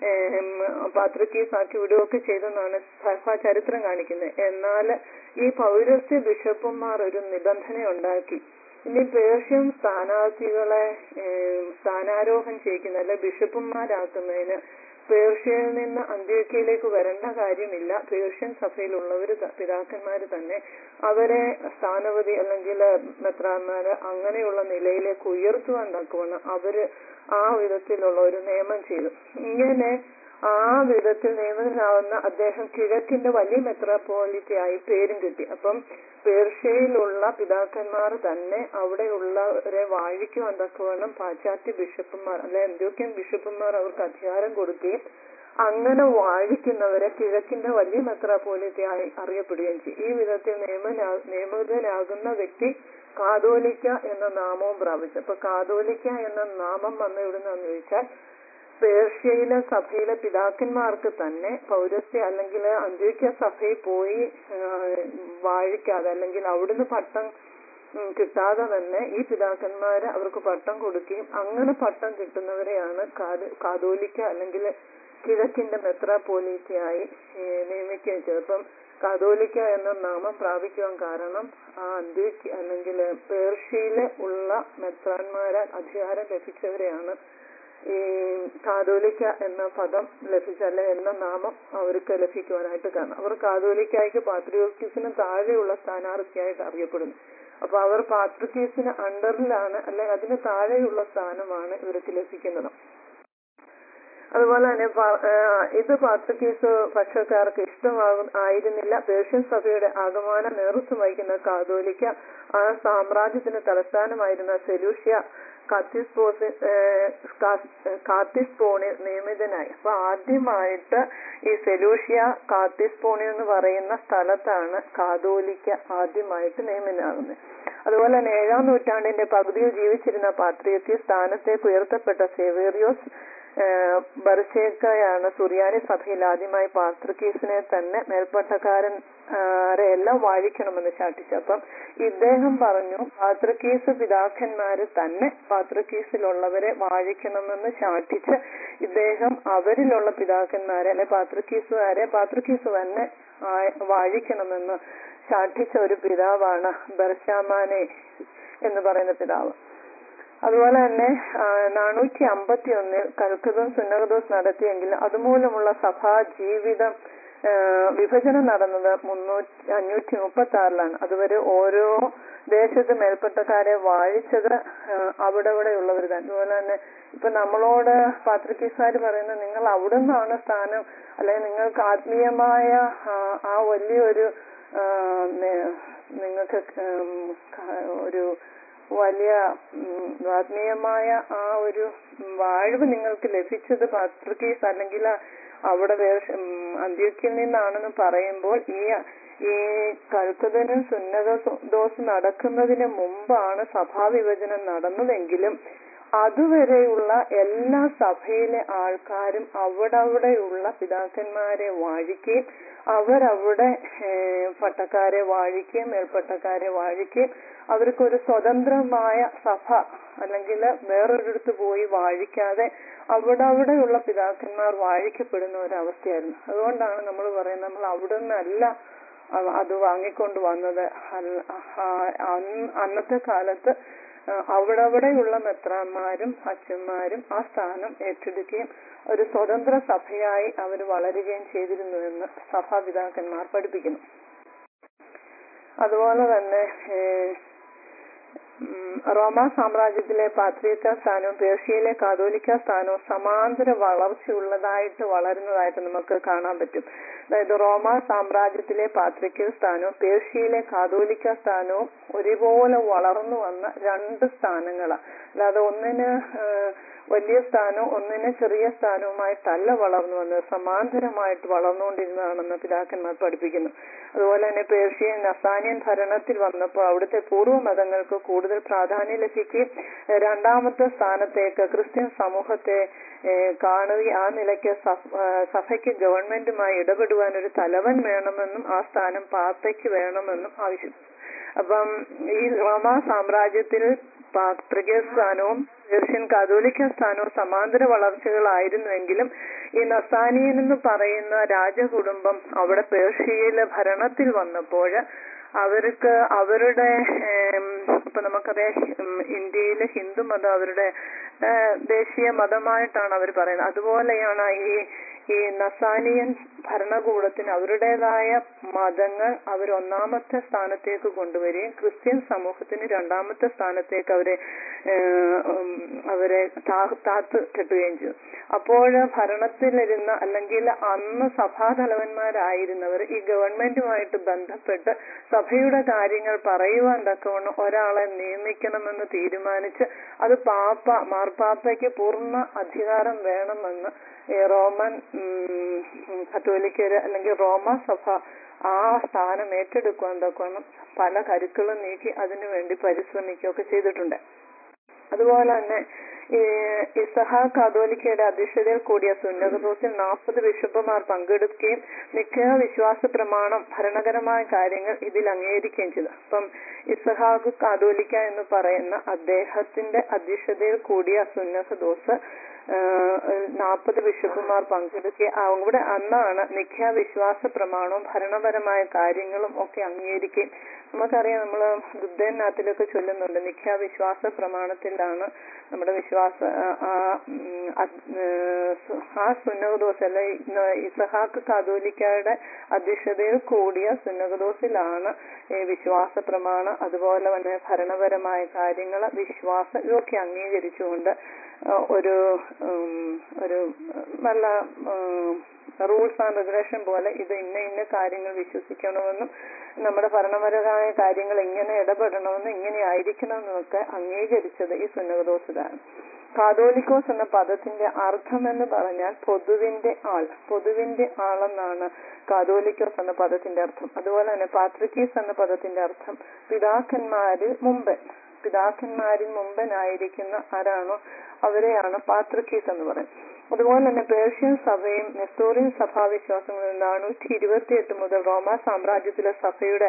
പാത്രികീസ് ആക്കി വിടുകയൊക്കെ ചെയ്തെന്നാണ് സഭ ചരിത്രം കാണിക്കുന്നത് എന്നാൽ ഈ പൗരസ്ത്യ ബിഷപ്പുമാർ ഒരു നിബന്ധന ഉണ്ടാക്കി ഇനി പേർഷ്യൻ സ്ഥാനാർത്ഥികളെ ഏം, സ്ഥാനാരോഹണം ചെയ്യിക്കുന്ന അല്ലെ ബിഷപ്പുമാരാക്കുന്നതിന് പേർഷ്യയിൽ നിന്ന് അന്ത്യോക്യയിലേക്ക് വരേണ്ട കാര്യമില്ല പേർഷ്യൻ സഭയിലുള്ളവർ പിതാക്കന്മാർ തന്നെ അവരെ സ്ഥാനപതി അല്ലെങ്കിൽ മെത്രാന്മാര് അങ്ങനെയുള്ള നിലയിലേക്ക് ഉയർത്തുവാൻ തക്കവണ്ണം അവര് ആ വിധത്തിലുള്ള ഒരു നിയമം ചെയ്തു ഇങ്ങനെ ആ വിധത്തിൽ നിയമിതനാവുന്ന അദ്ദേഹം കിഴക്കിന്റെ വലിയ മെത്രാപ്പോളിറ്റിയായി പേരും കിട്ടി അപ്പം പേർഷ്യയിലുള്ള പിതാക്കന്മാർ തന്നെ അവിടെയുള്ളവരെ വാഴിക്കുവാൻ തക്കവണ്ണം പാശ്ചാത്യ ബിഷപ്പുമാർ അല്ലെ അന്ത്യോക്യൻ ബിഷപ്പുമാർ അവർക്ക് അധികാരം കൊടുക്കുകയും അങ്ങനെ വാഴിക്കുന്നവരെ കിഴക്കിന്റെ വലിയ മെത്രാപ്പോലിത്തയായി അറിയപ്പെടുകയും ചെയ്യും ഈ വിധത്തിൽ നിയമനാ നിയമിതനാകുന്ന വ്യക്തി കാതോലിക്ക എന്ന നാമവും പ്രാപിച്ചു അപ്പൊ കാതോലിക്ക എന്ന നാമം വന്ന എവിടുന്നാന്ന് ചോദിച്ചാൽ പേർഷ്യയിലെ സഭയിലെ പിതാക്കന്മാർക്ക് തന്നെ പൗരസ്ത്യ അല്ലെങ്കിൽ അന്ത്യോക്യ സഭയിൽ പോയി ആ, വാഴിക്കാതെ അല്ലെങ്കിൽ അവിടുന്ന് പട്ടം ഉം, കിട്ടാതെ തന്നെ ഈ പിതാക്കന്മാര് അവർക്ക് പട്ടം കൊടുക്കുകയും അങ്ങനെ പട്ടം കിട്ടുന്നവരെയാണ് കാത്- കാതോലിക്ക അല്ലെങ്കിൽ കിഴക്കിന്റെ മെത്രാപ്പോലീത്തയായി ഏഹ്, നിയമിക്കുകയും ചെയ്തത് അപ്പം കാതോലിക്ക എന്ന നാമം പ്രാപിക്കുവാൻ കാരണം ആ അന്ത്യോക്യ അല്ലെങ്കിൽ പേർഷ്യയിലെ ഉള്ള മെത്രാന്മാരാൽ അധികാരം ലഭിച്ചവരെയാണ് ഈ കാതോലിക്ക എന്ന പദം ലഭിച്ച അല്ലെ എന്ന നാമം അവർക്ക് ലഭിക്കുവാനായിട്ട് കാരണം അവർ കാതോലിക്കായ്ക്ക് പാത്രിയോക്കിസിന് താഴെയുള്ള സ്ഥാനാർത്ഥിയായിട്ട് അറിയപ്പെടുന്നു അപ്പൊ അവർ പാത്രിക്കീസിന് അണ്ടറിലാണ് അല്ലെ അതിന് താഴെയുള്ള സ്ഥാനമാണ് ഇവർക്ക് ലഭിക്കുന്നത് അതുപോലെ തന്നെ പ- ആ, ഇത് പാത്രിക്കീസ് പക്ഷക്കാർക്ക് ഇഷ്ടമാകും ആയിരുന്നില്ല പേർഷ്യൻ സഭയുടെ ആഗമന നേതൃത്വം വഹിക്കുന്ന കാതോലിക്ക ആ സാമ്രാജ്യത്തിന് തലസ്ഥാനമായിരുന്ന സെലൂഷ്യ കാത്തിസ്പോസി കാത്തിസ്പോണിൽ നിയമിതനായി അപ്പൊ ആദ്യമായിട്ട് ഈ സെലൂഷ്യ കാത്തിസ്പോണി എന്ന് പറയുന്ന സ്ഥലത്താണ് കാതോലിക്ക ആദ്യമായിട്ട് നിയമിതനാകുന്നത് അതുപോലെ തന്നെ ഏഴാം നൂറ്റാണ്ടിന്റെ പകുതിയിൽ ജീവിച്ചിരുന്ന പാത്രിയത്തി സ്ഥാനത്തേക്ക് ഉയർത്തപ്പെട്ട സേവേറിയോസ് ബർഷേക്കയാണ് സുറിയാനി സഭയിൽ ആദ്യമായി പാത്രിക്കീസിനെ തന്നെ മേൽപ്പട്ടക്കാരൻ ആരെ എല്ലാം വാഴിക്കണമെന്ന് ശാഠിച്ചു അപ്പം ഇദ്ദേഹം പറഞ്ഞു പാത്രക്കീസ് പിതാക്കന്മാര് തന്നെ പാത്രക്കീസിലുള്ളവരെ വാഴിക്കണമെന്ന് ശാഠിച്ച് ഇദ്ദേഹം അവരിലുള്ള പിതാക്കന്മാരെ അല്ലെ പാത്രക്കീസുകാരെ പാത്രക്കീസ് തന്നെ ആ- വാഴിക്കണമെന്ന് ശാഠിച്ച ഒരു പിതാവാണ് ബർഷാമാനെ എന്ന് പറയുന്ന പിതാവ് അതുപോലെ തന്നെ നാനൂറ്റി അമ്പത്തി ഒന്നിൽ കൽക്കതോം സുന്നകദോസ് നടത്തിയെങ്കിൽ അതുമൂലമുള്ള സഭാ ജീവിതം ആ, വിഭജനം നടന്നത് മുന്നൂറ്റി അഞ്ഞൂറ്റി മുപ്പത്തി ആറിലാണ് അതുവരെ ഓരോ ദേശത്ത് മേൽപ്പെട്ടക്കാരെ വാഴിച്ചത് ആ, അവിടെ അവിടെ ഉള്ളവർ തന്നെ അതുപോലെ തന്നെ ഇപ്പൊ നമ്മളോട് പാത്രികീസാര് പറയുന്നത് നിങ്ങൾ അവിടെ നിന്നാണ് സ്ഥാനം അല്ലെങ്കിൽ നിങ്ങൾക്ക് ആത്മീയമായ ആ, ആ വലിയൊരു ആ, നെ- നിങ്ങൾക്ക് ഉം, ക- ഒരു വലിയ ഉം, ആത്മീയമായ ആ ഒരു വാഴ്വ് നിങ്ങൾക്ക് ലഭിച്ചത് പാത്രികീസ് അല്ലെങ്കിൽ അവിടെ വേഷ- ഉം, അന്ത്യോക്യയിൽ നിന്നാണെന്ന് പറയുമ്പോൾ ഈ ഈ കൽക്കതനും സുന്നത ദോസ് നടക്കുന്നതിന് മുമ്പാണ് സഭാവിഭജനം നടന്നതെങ്കിലും അതുവരെയുള്ള എല്ലാ സഭയിലെ ആൾക്കാരും അവിടെ അവിടെയുള്ള പിതാക്കന്മാരെ വാഴിക്കുകയും അവരവിടെ ഏഹ്, പട്ടക്കാരെ വാഴിക്കുകയും മേൽപ്പട്ടക്കാരെ വാഴിക്കുകയും അവർക്കൊരു സ്വതന്ത്രമായ സഭ അല്ലെങ്കിൽ വേറൊരിടത്ത് പോയി വാഴിക്കാതെ അവിടെ അവിടെയുള്ള പിതാക്കന്മാർ വാഴിക്കപ്പെടുന്ന ഒരവസ്ഥയായിരുന്നു അതുകൊണ്ടാണ് നമ്മൾ പറയുന്നത് നമ്മൾ അവിടെ നിന്നല്ല അവ- അത് വാങ്ങിക്കൊണ്ട് വന്നത് അല്ല- ആ- അന്ന് അന്നത്തെ കാലത്ത് ആ, അവിടവിടെയുള്ള മെത്രാന്മാരും അച്ഛന്മാരും ആ സ്ഥാനം ഏറ്റെടുക്കുകയും ഒരു സ്വതന്ത്ര സഭയായി അവർ വളരുകയും ചെയ്തിരുന്നുവെന്ന് സഭാപിതാക്കന്മാർ പഠിപ്പിക്കുന്നു അതുപോലെ തന്നെ ഏഹ്, ഉം, റോമാ സാമ്രാജ്യത്തിലെ പാത്രിയത്ത സ്ഥാനവും പേർഷ്യയിലെ കാതോലിക്ക സ്ഥാനവും സമാന്തര വളർച്ചയുള്ളതായിട്ട് വളരുന്നതായിട്ട് നമുക്ക് കാണാൻ പറ്റും അതായത് റോമാ സാമ്രാജ്യത്തിലെ പാത്രിക സ്ഥാനവും പേർഷ്യയിലെ കാതോലിക്ക സ്ഥാനവും ഒരുപോലെ വളർന്നു വന്ന രണ്ട് സ്ഥാനങ്ങളാണ് അല്ലാതെ ഒന്നിന് ഏഹ്, വലിയ സ്ഥാനവും ഒന്നിന് ചെറിയ സ്ഥാനവുമായിട്ടല്ല വളർന്നു വന്നത് സമാന്തരമായിട്ട് വളർന്നുകൊണ്ടിരുന്നതാണെന്ന് പിതാക്കന്മാർ പഠിപ്പിക്കുന്നു അതുപോലെ തന്നെ പേർഷ്യൻ നസാനിയൻ ഭരണത്തിൽ വന്നപ്പോൾ അവിടുത്തെ പൂർവ്വ മതങ്ങൾക്ക് കൂടുതൽ പ്രാധാന്യം ലഭിക്കുകയും ഏഹ് രണ്ടാമത്തെ സ്ഥാനത്തേക്ക് ക്രിസ്ത്യൻ സമൂഹത്തെ ഏഹ് കാണുകയും ആ നിലയ്ക്ക് സഭ- ഏഹ് സഭയ്ക്ക് ഗവൺമെന്റുമായി ഇടപെടുവാൻ ഒരു തലവൻ വേണമെന്നും ആ സ്ഥാനം പാപ്പയ്ക്ക് വേണമെന്നും ആവശ്യപ്പെട്ടു അപ്പം ഈ റോമാ സാമ്രാജ്യത്തിൽ പാത്രിക സ്ഥാനവും പേർഷ്യൻ കാതോലിക്ക സ്ഥാനവും സമാന്തര വളർച്ചകളായിരുന്നുവെങ്കിലും ഈ നസാനിയൻ എന്ന് പറയുന്ന രാജകുടുംബം അവിടെ പേർഷ്യയിലെ ഭരണത്തിൽ വന്നപ്പോൾ അവർക്ക് അവരുടെ ഏം, ഇപ്പൊ നമുക്കറിയാം ഉം, ഇന്ത്യയിലെ ഹിന്ദു മതം അവരുടെ ഏ, ദേശീയ മതമായിട്ടാണ് അവർ പറയുന്നത് അതുപോലെയാണ് ഈ ഈ നസാനിയൻ ഭരണകൂടത്തിന് അവരുടേതായ മതങ്ങൾ അവർ ഒന്നാമത്തെ സ്ഥാനത്തേക്ക് കൊണ്ടുവരികയും ക്രിസ്ത്യൻ സമൂഹത്തിന് രണ്ടാമത്തെ സ്ഥാനത്തേക്ക് അവരെ ഏഹ്, ഉം, അവരെ താ- താത്ത് കെട്ടുകയും ചെയ്തു അപ്പോൾ ഭരണത്തിലിരുന്ന അല്ലെങ്കിൽ അന്ന് സഭാതലവന്മാരായിരുന്നവർ ഈ ഗവൺമെന്റുമായിട്ട് ബന്ധപ്പെട്ട് സഭയുടെ കാര്യങ്ങൾ പറയുവാൻ തക്കവണ്ണം ഒരാളെ നിയമിക്കണമെന്ന് തീരുമാനിച്ച് അത് പാപ്പ മാർപ്പാപ്പയ്ക്ക് പൂർണ്ണ അധികാരം വേണമെന്ന് ഈ റോമൻ ഉം, കത്തോലിക്കര് അല്ലെങ്കിൽ റോമ സഭ ആ സ്ഥാനം ഏറ്റെടുക്കുവാൻ തക്കവണ്ണം പല കരുക്കളും നീക്കി അതിനുവേണ്ടി പരിശ്രമിക്കുകയൊക്കെ ചെയ്തിട്ടുണ്ട് അതുപോലെ തന്നെ ഈ ഇസഹ കാതോലിക്കയുടെ അധ്യക്ഷതയിൽ കൂടിയ സുന്നതദോസിൽ നാൽപ്പത് ബിഷപ്പുമാർ പങ്കെടുക്കുകയും നിശ്ചയ വിശ്വാസ പ്രമാണം ഭരണകരമായ കാര്യങ്ങൾ ഇതിൽ അംഗീകരിക്കുകയും ചെയ്തു അപ്പം ഇസഹാഖ് കാതോലിക്ക എന്ന് പറയുന്ന അദ്ദേഹത്തിന്റെ അധ്യക്ഷതയിൽ കൂടിയ സുന്നതദോസ് നാൽപ്പത് ബിഷപ്പുമാർ പങ്കെടുക്കുകയും അവിടെ അന്നാണ് നിഖ്യ വിശ്വാസ പ്രമാണവും ഭരണപരമായ കാര്യങ്ങളും ഒക്കെ അംഗീകരിക്കുകയും നമുക്കറിയാം നമ്മൾ ബുദ്ധനാത്തിലൊക്കെ ചൊല്ലുന്നുണ്ട് നിഖ്യ വിശ്വാസ പ്രമാണത്തിലാണ് നമ്മുടെ വിശ്വാസ ആ- ആ ഉം, അത്- ഏഹ് സു- ആ സുന്നകദോസ് അല്ലെ ഇസഹാക്ക് കാതോലിക്കയുടെ അധ്യക്ഷതയിൽ കൂടിയ സുന്നകദോസിലാണ് ഈ വിശ്വാസ പ്രമാണം അതുപോലെ തന്നെ ഭരണപരമായ കാര്യങ്ങൾ വിശ്വാസം ഇതൊക്കെ അംഗീകരിച്ചുകൊണ്ട് ആ, ഒരു ഉം, ഒരു നല്ല റൂൾസ് ആൻഡ് റെഗുലേഷൻ പോലെ ഇത് ഇന്ന ഇന്ന കാര്യങ്ങൾ വിശ്വസിക്കണമെന്നും നമ്മുടെ ഭരണപരമായ കാര്യങ്ങൾ ഇങ്ങനെ ഇടപെടണമെന്നും ഇങ്ങനെ ആയിരിക്കണമെന്നൊക്കെ അംഗീകരിച്ചത് ഈ സുന്നകദോസിലാണ് കാതോലിക്കോസ് എന്ന പദത്തിന്റെ അർത്ഥം എന്ന് പറഞ്ഞാൽ പൊതുവിന്റെ ആൾ പൊതുവിന്റെ ആളെന്നാണ് കാതോലിക്കോസ് എന്ന പദത്തിന്റെ അർത്ഥം അതുപോലെ തന്നെ പാത്രിക്കീസ് എന്ന പദത്തിന്റെ അർത്ഥം പിതാക്കന്മാരിൽ മുമ്പൻ പിതാക്കന്മാരിൽ മുമ്പനായിരിക്കുന്ന ആരാണോ അവരെയാണ് പാത്രിക്കീസ് എന്ന് പറയുന്നത് അതുപോലെ തന്നെ പേർഷ്യൻ സഭയും നെസ്തോറിയൻ സഭാവിശ്വാസങ്ങളിൽ നാനൂറ്റി ഇരുപത്തിയെട്ട് മുതൽ റോമ സാമ്രാജ്യത്തിലെ സഭയുടെ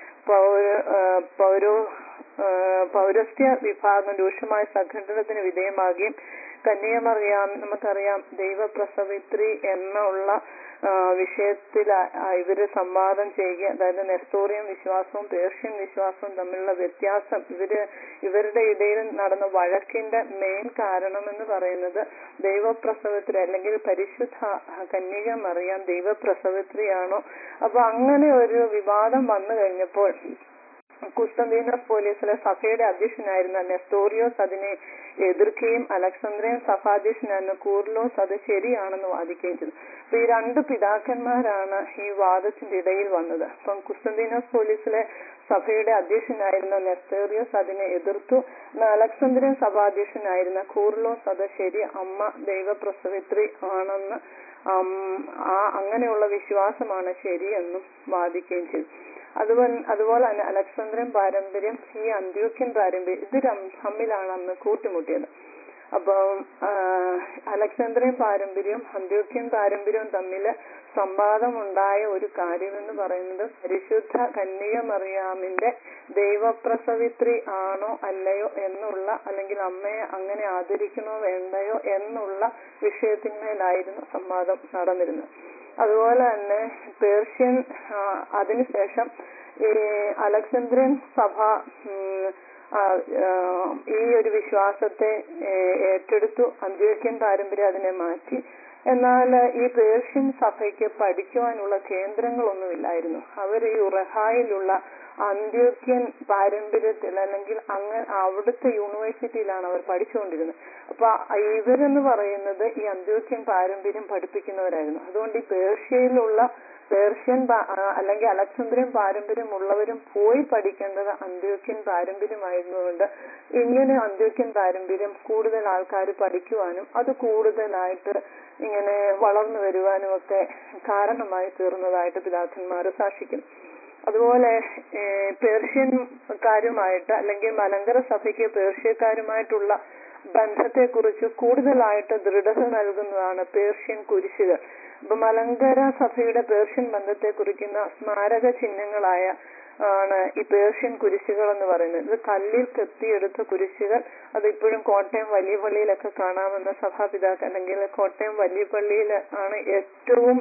പൗര ആ, പൗരോ ആ, പൗരസ്ത്യ വിഭാഗം രൂക്ഷമായ സംഘടനത്തിന് വിധേയമാകുകയും കന്യാമറിയാം നമുക്കറിയാം ദൈവപ്രസവിത്രി എന്നുള്ള ആ, വിഷയത്തിൽ ആ- ആ ഇവര് സംവാദം ചെയ്യുക അതായത് നെസ്തോറിയൻ വിശ്വാസവും പേർഷ്യൻ വിശ്വാസവും തമ്മിലുള്ള വ്യത്യാസം ഇവര് ഇവരുടെ ഇടയിൽ നടന്ന വഴക്കിന്റെ മെയിൻ കാരണം എന്ന് പറയുന്നത് ദൈവപ്രസവത്രി അല്ലെങ്കിൽ പരിശുദ്ധ കന്യക മറിയാം ദൈവപ്രസവത്രിയാണോ അപ്പൊ അങ്ങനെ ഒരു വിവാദം വന്നു കഴിഞ്ഞപ്പോൾ കുസ്തന്തീനോസ് പോലീസിലെ സഭയുടെ അധ്യക്ഷനായിരുന്ന നെസ്തോറിയോസ് അതിനെ എതിർക്കുകയും അലക്സാന്ദ്രിയൻ സഭാധ്യക്ഷനായിരുന്ന കൂർലോസ് അത് ശരിയാണെന്ന് വാദിക്കുകയും ചെയ്തു അപ്പൊ ഈ രണ്ട് പിതാക്കന്മാരാണ് ഈ വാദത്തിന്റെ ഇടയിൽ വന്നത് അപ്പം കുസ്തന്തീനോസ് പോലീസിലെ സഭയുടെ അധ്യക്ഷനായിരുന്ന നെസ്തോറിയോസ് അതിനെ എതിർത്തു എന്നാൽ അലക്സാന്ദ്രിയൻ സഭാധ്യക്ഷനായിരുന്ന കൂർലോസ് അത് ശരി അമ്മ ദൈവപ്രസവിത്രി ആണെന്ന് ആം, ആ അങ്ങനെയുള്ള വിശ്വാസമാണ് ശരിയെന്നും വാദിക്കുകയും ചെയ്തു അതുപോലെ അതുപോലെ തന്നെ അലക്സാന്ദ്രിയൻ പാരമ്പര്യം ഈ അന്ത്യോക്യൻ പാരമ്പര്യം ഇത് രം- തമ്മിലാണ് അന്ന് കൂട്ടിമുട്ടിയത് അപ്പം ആ, അലക്സാന്ദ്രിയൻ പാരമ്പര്യവും അന്ത്യോക്യൻ പാരമ്പര്യവും തമ്മിൽ സംവാദമുണ്ടായ ഒരു കാര്യമെന്ന് പറയുന്നത് പരിശുദ്ധ കന്യക മറിയാമിന്റെ ദൈവപ്രസവിത്രി ആണോ അല്ലയോ എന്നുള്ള അല്ലെങ്കിൽ അമ്മയെ അങ്ങനെ ആദരിക്കണോ വേണ്ടയോ എന്നുള്ള വിഷയത്തിന്മേലായിരുന്നു സംവാദം നടന്നിരുന്നത് അതുപോലെ തന്നെ പേർഷ്യൻ ആ, അതിനുശേഷം ഈ അലക്സാന്ദ്രിയൻ സഭ ഉം, ആ, ആ, ഈ ഒരു വിശ്വാസത്തെ ഏ, ഏറ്റെടുത്തു അന്ത്യോക്യൻ പാരമ്പര്യം അതിനെ മാറ്റി എന്നാൽ ഈ പേർഷ്യൻ സഭയ്ക്ക് പഠിക്കുവാനുള്ള കേന്ദ്രങ്ങളൊന്നുമില്ലായിരുന്നു അവർ ഈ ഉറഹായിലുള്ള അന്ത്യോക്യൻ പാരമ്പര്യത്തിൽ അല്ലെങ്കിൽ അങ്ങ് അവിടുത്തെ യൂണിവേഴ്സിറ്റിയിലാണ് അവർ പഠിച്ചുകൊണ്ടിരുന്നത് അപ്പൊ ഇവരെന്ന് പറയുന്നത് ഈ അന്ത്യോക്യൻ പാരമ്പര്യം പഠിപ്പിക്കുന്നവരായിരുന്നു അതുകൊണ്ട് ഈ പേർഷ്യയിലുള്ള പേർഷ്യൻ പാ- ആ, അല്ലെങ്കിൽ അലക്സാന്ദ്രിയൻ പാരമ്പര്യം ഉള്ളവരും പോയി പഠിക്കേണ്ടത് അന്ത്യോക്യൻ പാരമ്പര്യമായിരുന്നുകൊണ്ട് ഇങ്ങനെ അന്ത്യോക്യൻ പാരമ്പര്യം കൂടുതൽ ആൾക്കാർ പഠിക്കുവാനും അത് കൂടുതലായിട്ട് ഇങ്ങനെ വളർന്നു വരുവാനും ഒക്കെ കാരണമായി തീർന്നതായിട്ട് പിതാക്കന്മാർ സാക്ഷിക്കുന്നു അതുപോലെ ഏഹ്, പേർഷ്യൻകാരുമായിട്ട് അല്ലെങ്കിൽ മലങ്കര സഭയ്ക്ക് പേർഷ്യക്കാരുമായിട്ടുള്ള ബന്ധത്തെക്കുറിച്ച് കൂടുതലായിട്ട് ദൃഢത നൽകുന്നതാണ് പേർഷ്യൻ കുരിശുകൾ അപ്പൊ മലങ്കര സഭയുടെ പേർഷ്യൻ ബന്ധത്തെ കുറിക്കുന്ന സ്മാരക ചിഹ്നങ്ങളായ ആണ് ഈ പേർഷ്യൻ കുരിശുകൾ എന്ന് പറയുന്നത് ഇത് കല്ലിൽ കെത്തിയെടുത്ത കുരിശുകൾ അത് ഇപ്പോഴും കോട്ടയം വലിയ പള്ളിയിലൊക്കെ കാണാമെന്ന സഭാപിതാക്കൾ അല്ലെങ്കിൽ കോട്ടയം വലിയ പള്ളിയിൽ ആണ് ഏറ്റവും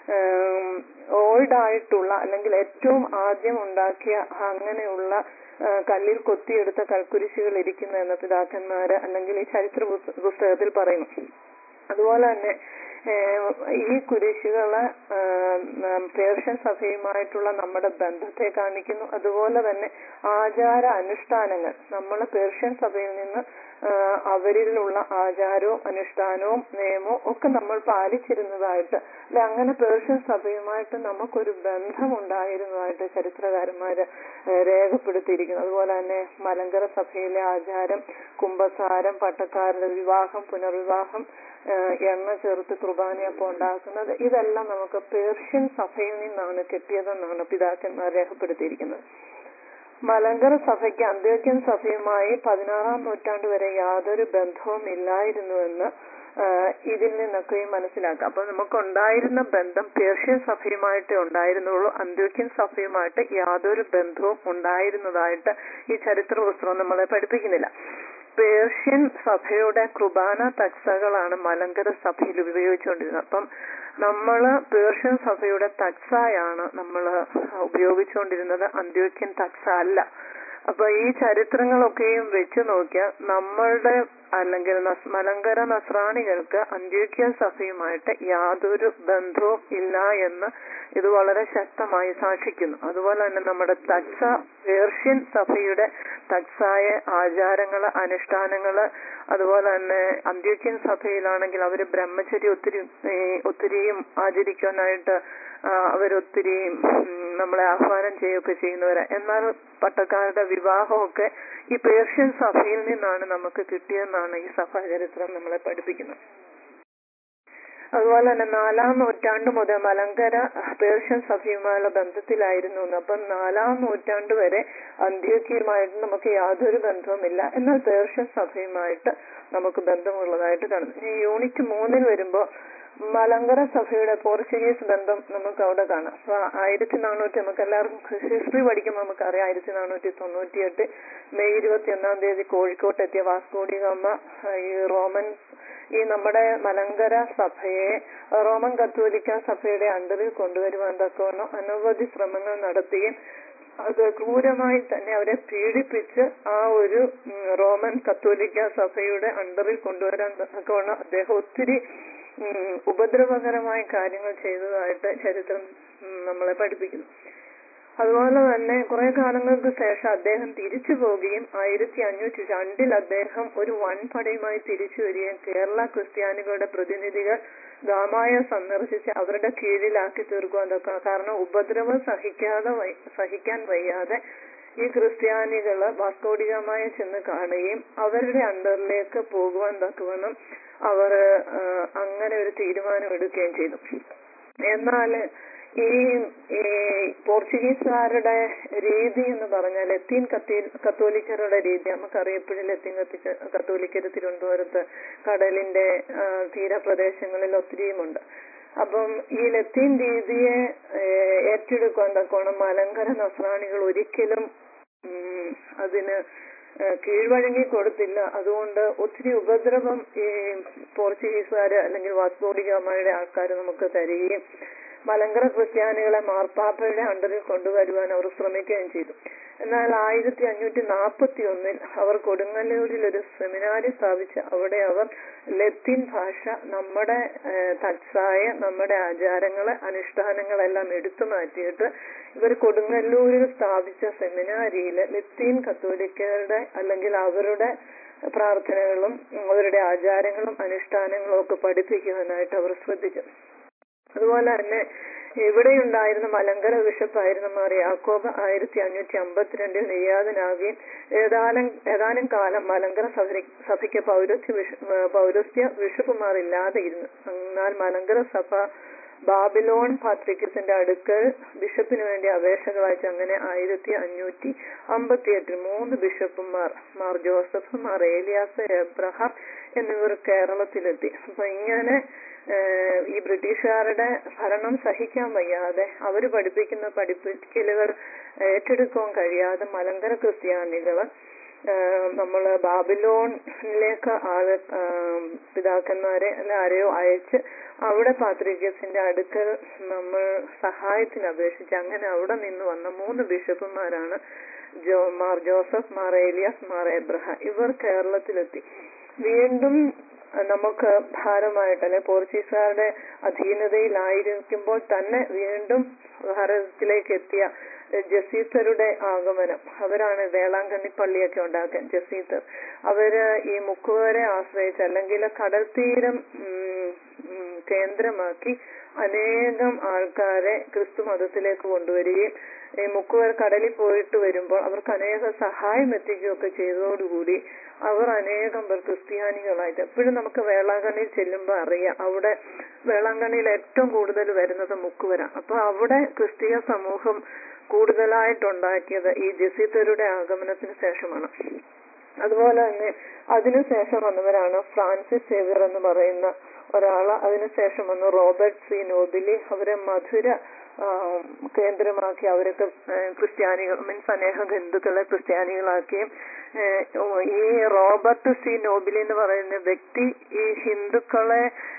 ഓൾഡ് ആയിട്ടുള്ള അല്ലെങ്കിൽ ഏറ്റവും ആദ്യം ഉണ്ടാക്കിയ അങ്ങനെയുള്ള ആ, കല്ലിൽ കൊത്തിയെടുത്ത കൽക്കുരിശുകൾ ഇരിക്കുന്ന എന്ന പിതാക്കന്മാര് അല്ലെങ്കിൽ ഈ ചരിത്ര പുസ്ത- പുസ്തകത്തിൽ പറയുന്നു അതുപോലെ തന്നെ ഏഹ്, ഈ കുരിശുകള് ആഹ്, പേർഷ്യൻ സഭയുമായിട്ടുള്ള നമ്മുടെ ബന്ധത്തെ കാണിക്കുന്നു അതുപോലെ തന്നെ ആചാര അനുഷ്ഠാനങ്ങൾ നമ്മൾ പേർഷ്യൻ സഭയിൽ നിന്ന് ആഹ്, അവരിലുള്ള ആചാരവും അനുഷ്ഠാനവും നിയമവും ഒക്കെ നമ്മൾ പാലിച്ചിരുന്നതായിട്ട് അല്ലെ അങ്ങനെ പേർഷ്യൻ സഭയുമായിട്ട് നമുക്കൊരു ബന്ധമുണ്ടായിരുന്നതായിട്ട് ചരിത്രകാരന്മാര് ഏഹ്, രേഖപ്പെടുത്തിയിരിക്കുന്നു അതുപോലെ തന്നെ മലങ്കര സഭയിലെ ആചാരം കുംഭസാരം പട്ടക്കാരുടെ വിവാഹം പുനർവിവാഹം ഏഹ്, എണ്ണ ചേർത്ത് കുർബാനയപ്പം ഉണ്ടാക്കുന്നത് ഇതെല്ലാം നമുക്ക് പേർഷ്യൻ സഭയിൽ നിന്നാണ് കിട്ടിയതെന്നാണ് പിതാക്കന്മാർ രേഖപ്പെടുത്തിയിരിക്കുന്നത് മലങ്കര സഭയ്ക്ക് അന്ത്യോക്യൻ സഭയുമായി പതിനാറാം നൂറ്റാണ്ട് വരെ യാതൊരു ബന്ധവും ഇല്ലായിരുന്നുവെന്ന് ആഹ് ഇതിൽ നിന്നൊക്കെ മനസ്സിലാക്കാം അപ്പൊ നമുക്കുണ്ടായിരുന്ന ബന്ധം പേർഷ്യൻ സഭയുമായിട്ടേ ഉണ്ടായിരുന്നുള്ളൂ അന്ത്യോക്യൻ സഭയുമായിട്ട് യാതൊരു ബന്ധവും ഉണ്ടായിരുന്നതായിട്ട് ഈ ചരിത്ര പുസ്തകം നമ്മളെ പഠിപ്പിക്കുന്നില്ല പേർഷ്യൻ സഭയുടെ കുർബാന തക്സകളാണ് മലങ്കര സഭയിൽ ഉപയോഗിച്ചുകൊണ്ടിരുന്നത് അപ്പം നമ്മള് പേർഷ്യൻ സഭയുടെ തക്സായാണ് നമ്മൾ ഉപയോഗിച്ചുകൊണ്ടിരുന്നത് അന്ത്യോക്യൻ തക്സ അല്ല അപ്പൊ ഈ ചരിത്രങ്ങളൊക്കെയും വെച്ച് നോക്കിയാൽ നമ്മളുടെ അല്ലെങ്കിൽ നസ്- മലങ്കര നസ്രാണികൾക്ക് അന്ത്യോക്യ സഭയുമായിട്ട് യാതൊരു ബന്ധവും ഇല്ല എന്ന് ഇത് വളരെ ശക്തമായി സാക്ഷിക്കുന്നു അതുപോലെ തന്നെ നമ്മുടെ തക്സ പേർഷ്യൻ സഭയുടെ തക്സായ ആചാരങ്ങള് അനുഷ്ഠാനങ്ങള് അതുപോലെ തന്നെ അന്ത്യോക്യൻ സഭയിലാണെങ്കിൽ അവര് ബ്രഹ്മചര്യം ഒത്തിരി ഏ, ഒത്തിരിയും ആചരിക്കാനായിട്ട് ആ, അവരൊത്തിരിയും ഉം, നമ്മളെ ആഹ്വാനം ചെയ്യുകയൊക്കെ ചെയ്യുന്നവരാ എന്നാൽ പട്ടക്കാരുടെ വിവാഹമൊക്കെ ഈ പേർഷ്യൻ സഭയിൽ നിന്നാണ് നമുക്ക് കിട്ടിയെന്നാണ് ഈ സഭാചരിത്രം നമ്മളെ പഠിപ്പിക്കുന്നത് അതുപോലെ തന്നെ നാലാം നൂറ്റാണ്ട് മുതൽ മലങ്കര പേർഷ്യൻ സഭയുമായുള്ള ബന്ധത്തിലായിരുന്നു എന്ന്. അപ്പം നാലാം നൂറ്റാണ്ട് വരെ അന്ത്യോക്യയുമായിട്ട് നമുക്ക് യാതൊരു ബന്ധവുമില്ല എന്നാൽ പേർഷ്യൻ സഭയുമായിട്ട് നമുക്ക് ബന്ധമുള്ളതായിട്ട് കാണുന്നു ഇനി യൂണിറ്റ് മൂന്നിൽ വരുമ്പോൾ മലങ്കര സഭയുടെ പോർച്ചുഗീസ് ബന്ധം നമുക്ക് അവിടെ കാണാം അപ്പൊ ആയിരത്തി നാനൂറ്റി നമുക്ക് എല്ലാവർക്കും ഹിസ്റ്ററി പഠിക്കുമ്പോൾ നമുക്കറിയാം ആയിരത്തി നാനൂറ്റി തൊണ്ണൂറ്റിയെട്ട് മെയ് ഇരുപത്തി ഒന്നാം തീയതി കോഴിക്കോട്ട് എത്തിയ വാസ്കോഡിഗാമ ഈ റോമൻ ഈ നമ്മുടെ മലങ്കര സഭയെ റോമൻ കത്തോലിക്ക സഭയുടെ അണ്ടറിൽ കൊണ്ടുവരുവാൻ തക്കവണ്ണം അനവധി ശ്രമങ്ങൾ നടത്തുകയും അത് ക്രൂരമായി തന്നെ അവരെ പീഡിപ്പിച്ച് ആ ഒരു ഉം, റോമൻ കത്തോലിക്ക സഭയുടെ അണ്ടറിൽ കൊണ്ടുവരാൻ തക്കവണ്ണം അദ്ദേഹം ഒത്തിരി ഉം, ഉപദ്രവകരമായ കാര്യങ്ങൾ ചെയ്തതായിട്ട് ചരിത്രം ഉം, നമ്മളെ പഠിപ്പിക്കുന്നു അതുപോലെ തന്നെ കുറെ കാലങ്ങൾക്ക് ശേഷം അദ്ദേഹം തിരിച്ചു പോവുകയും ആയിരത്തി അഞ്ഞൂറ്റി രണ്ടിൽ അദ്ദേഹം ഒരു വൻപടയുമായി തിരിച്ചു വരികയും കേരള ക്രിസ്ത്യാനികളുടെ പ്രതിനിധികൾ ഗാമായ സന്ദർശിച്ച് അവരുടെ കീഴിലാക്കി തീർക്കുവാൻ തക്ക കാരണം ഉപദ്രവം സഹിക്കാതെ വയ്യ- സഹിക്കാൻ വയ്യാതെ ഈ ക്രിസ്ത്യാനികള് വാസ്കോഡികമായ ചെന്ന് കാണുകയും അവരുടെ അണ്ടറിലേക്ക് പോകുവാൻ തക്കവണ്ണം അവർ അങ്ങനെ ഒരു തീരുമാനം എടുക്കുകയും ചെയ്തു എന്നാൽ ഈ ഈ പോർച്ചുഗീസുകാരുടെ രീതി എന്ന് പറഞ്ഞാൽ ലത്തീൻ കത്തീ കത്തോലിക്കരുടെ രീതി നമുക്കറിയപ്പോഴും ലത്തീൻ കത്തിക്ക കത്തോലിക്കര് തിരുവനന്തപുരത്ത് കടലിന്റെ ആ, തീരപ്രദേശങ്ങളിൽ ഒത്തിരിയുമുണ്ട് അപ്പം ഈ ലത്തീൻ രീതിയെ ഏഹ്, ഏറ്റെടുക്കാൻ തക്കോണം മലങ്കര നസ്രാണികൾ ഒരിക്കലും ഉം, അതിന് ഏഹ്, കീഴ്വഴങ്ങി കൊടുത്തില്ല അതുകൊണ്ട് ഒത്തിരി ഉപദ്രവം ഈ പോർച്ചുഗീസുകാര് അല്ലെങ്കിൽ വാസ്കോഡിഗാമയുടെ ആൾക്കാർ നമുക്ക് തരികയും മലങ്കര ക്രിസ്ത്യാനികളെ മാർപ്പാപ്പയുടെ അണ്ടറിൽ കൊണ്ടുവരുവാൻ അവർ ശ്രമിക്കുകയും ചെയ്തു എന്നാൽ ആയിരത്തി അഞ്ഞൂറ്റി നാൽപ്പത്തി ഒന്നിൽ അവർ കൊടുങ്ങല്ലൂരിൽ ഒരു സെമിനാരി സ്ഥാപിച്ച് അവിടെ അവർ ലത്തീൻ ഭാഷ നമ്മുടെ ഏഹ്, തത്സായ നമ്മുടെ ആചാരങ്ങളെ അനുഷ്ഠാനങ്ങളെല്ലാം എടുത്തു മാറ്റിയിട്ട് ഇവർ കൊടുങ്ങല്ലൂരിൽ സ്ഥാപിച്ച സെമിനാരിയിൽ ലത്തീൻ കത്തോലിക്കരുടെ അല്ലെങ്കിൽ അവരുടെ പ്രാർത്ഥനകളും അവരുടെ ആചാരങ്ങളും അനുഷ്ഠാനങ്ങളും ഒക്കെ പഠിപ്പിക്കുവാനായിട്ട് അവർ ശ്രദ്ധിച്ചു അതുപോലെ തന്നെ ഇവിടെയുണ്ടായിരുന്ന മലങ്കര ബിഷപ്പായിരുന്ന മാർ യാക്കോബ് ആയിരത്തി അഞ്ഞൂറ്റി അമ്പത്തിരണ്ടിൽ നിര്യാതനാകുകയും ഏതാനും ഏതാനും കാലം മലങ്കര സഭ സഭയ്ക്ക് പൗരസ്ത്യ ബിഷ പൗരസ്ത്യ ബിഷപ്പുമാർ ഇല്ലാതെ ഇരുന്നു എന്നാൽ മലങ്കര സഭ ബാബിലോൺ പാത്രിക്കസിന്റെ അടുക്കൽ ബിഷപ്പിന് വേണ്ടി അപേക്ഷകൾ അയച്ചു അങ്ങനെ ആയിരത്തി അഞ്ഞൂറ്റി അമ്പത്തി എട്ടിൽ മൂന്ന് ബിഷപ്പുമാർ Mar Joseph Mar Elias Abraham എന്നിവർ കേരളത്തിലെത്തി അപ്പൊ ഇങ്ങനെ ഏഹ്, ഈ ബ്രിട്ടീഷുകാരുടെ ഭരണം സഹിക്കാൻ വയ്യാതെ അവർ പഠിപ്പിക്കുന്ന പഠിപ്പിക്കലുകൾ ഏറ്റെടുക്കാൻ കഴിയാതെ മലങ്കര ക്രിസ്ത്യാനികള് ഏഹ്, നമ്മള് ബാബിലോണിലേക്ക് ആള് ആം, പിതാക്കന്മാരെ അല്ല ആരെയോ അയച്ച് അവിടെ പാത്രികസിന്റെ അടുക്കൽ നമ്മൾ സഹായത്തിന് അപേക്ഷിച്ച് അങ്ങനെ അവിടെ നിന്ന് വന്ന മൂന്ന് ബിഷപ്പുമാരാണ് ജോ Mar Joseph Mar Elias Mar Abraham ഇവർ കേരളത്തിലെത്തി വീണ്ടും അഹ് നമുക്ക് ഭാരമായിട്ട് അല്ലെ പോർച്ചുഗീസുകാരുടെ അധീനതയിലായിരിക്കുമ്പോൾ തന്നെ വീണ്ടും ഭാരതത്തിലേക്ക് എത്തിയ എഹ് ജസീത്തരുടെ ആഗമനം അവരാണ് വേളാങ്കണ്ണി പള്ളിയൊക്കെ ഉണ്ടാക്കാൻ ജസീത്തർ അവര് ഈ മുക്കുവരെ ആശ്രയിച്ച് അല്ലെങ്കിൽ കടൽ തീരം ഉം, ഉം, കേന്ദ്രമാക്കി അനേകം ആൾക്കാരെ ക്രിസ്തു മതത്തിലേക്ക് കൊണ്ടുവരികയും ഈ മുക്കുവർ കടലിൽ പോയിട്ട് വരുമ്പോൾ അവർക്ക് അനേക സഹായം എത്തിക്കുകയൊക്കെ ചെയ്തതോടുകൂടി അവർ അനേകം പേർ ക്രിസ്ത്യാനികളായിട്ട് എപ്പോഴും നമുക്ക് വേളാങ്കണ്ണിയിൽ ചെല്ലുമ്പോൾ അറിയാം അവിടെ വേളാങ്കണ്ണിയിൽ ഏറ്റവും കൂടുതൽ വരുന്നത് മുക്കുവര അപ്പൊ അവിടെ ക്രിസ്തീയ സമൂഹം കൂടുതലായിട്ടുണ്ടാക്കിയത് ഈ ജസീത്തരുടെ ആഗമനത്തിന് ശേഷമാണ് അതുപോലെ തന്നെ അതിനുശേഷം വന്നവരാണ് ഫ്രാൻസിസ് സേവിയർ എന്ന് പറയുന്ന ഒരാള് അതിനുശേഷം വന്നു റോബർട്ട് സി നോബിലി അവരെ മധുര ആ, കേന്ദ്രമാക്കി അവരൊക്കെ ഏ, ക്രിസ്ത്യാനികൾ മീൻസ് അനേകം ഹിന്ദുക്കളെ ക്രിസ്ത്യാനികളാക്കുകയും ഏ, ഓ, ഈ റോബർട്ട് സി നോബിലി എന്ന് പറയുന്ന വ്യക്തി ഈ ഹിന്ദുക്കളെ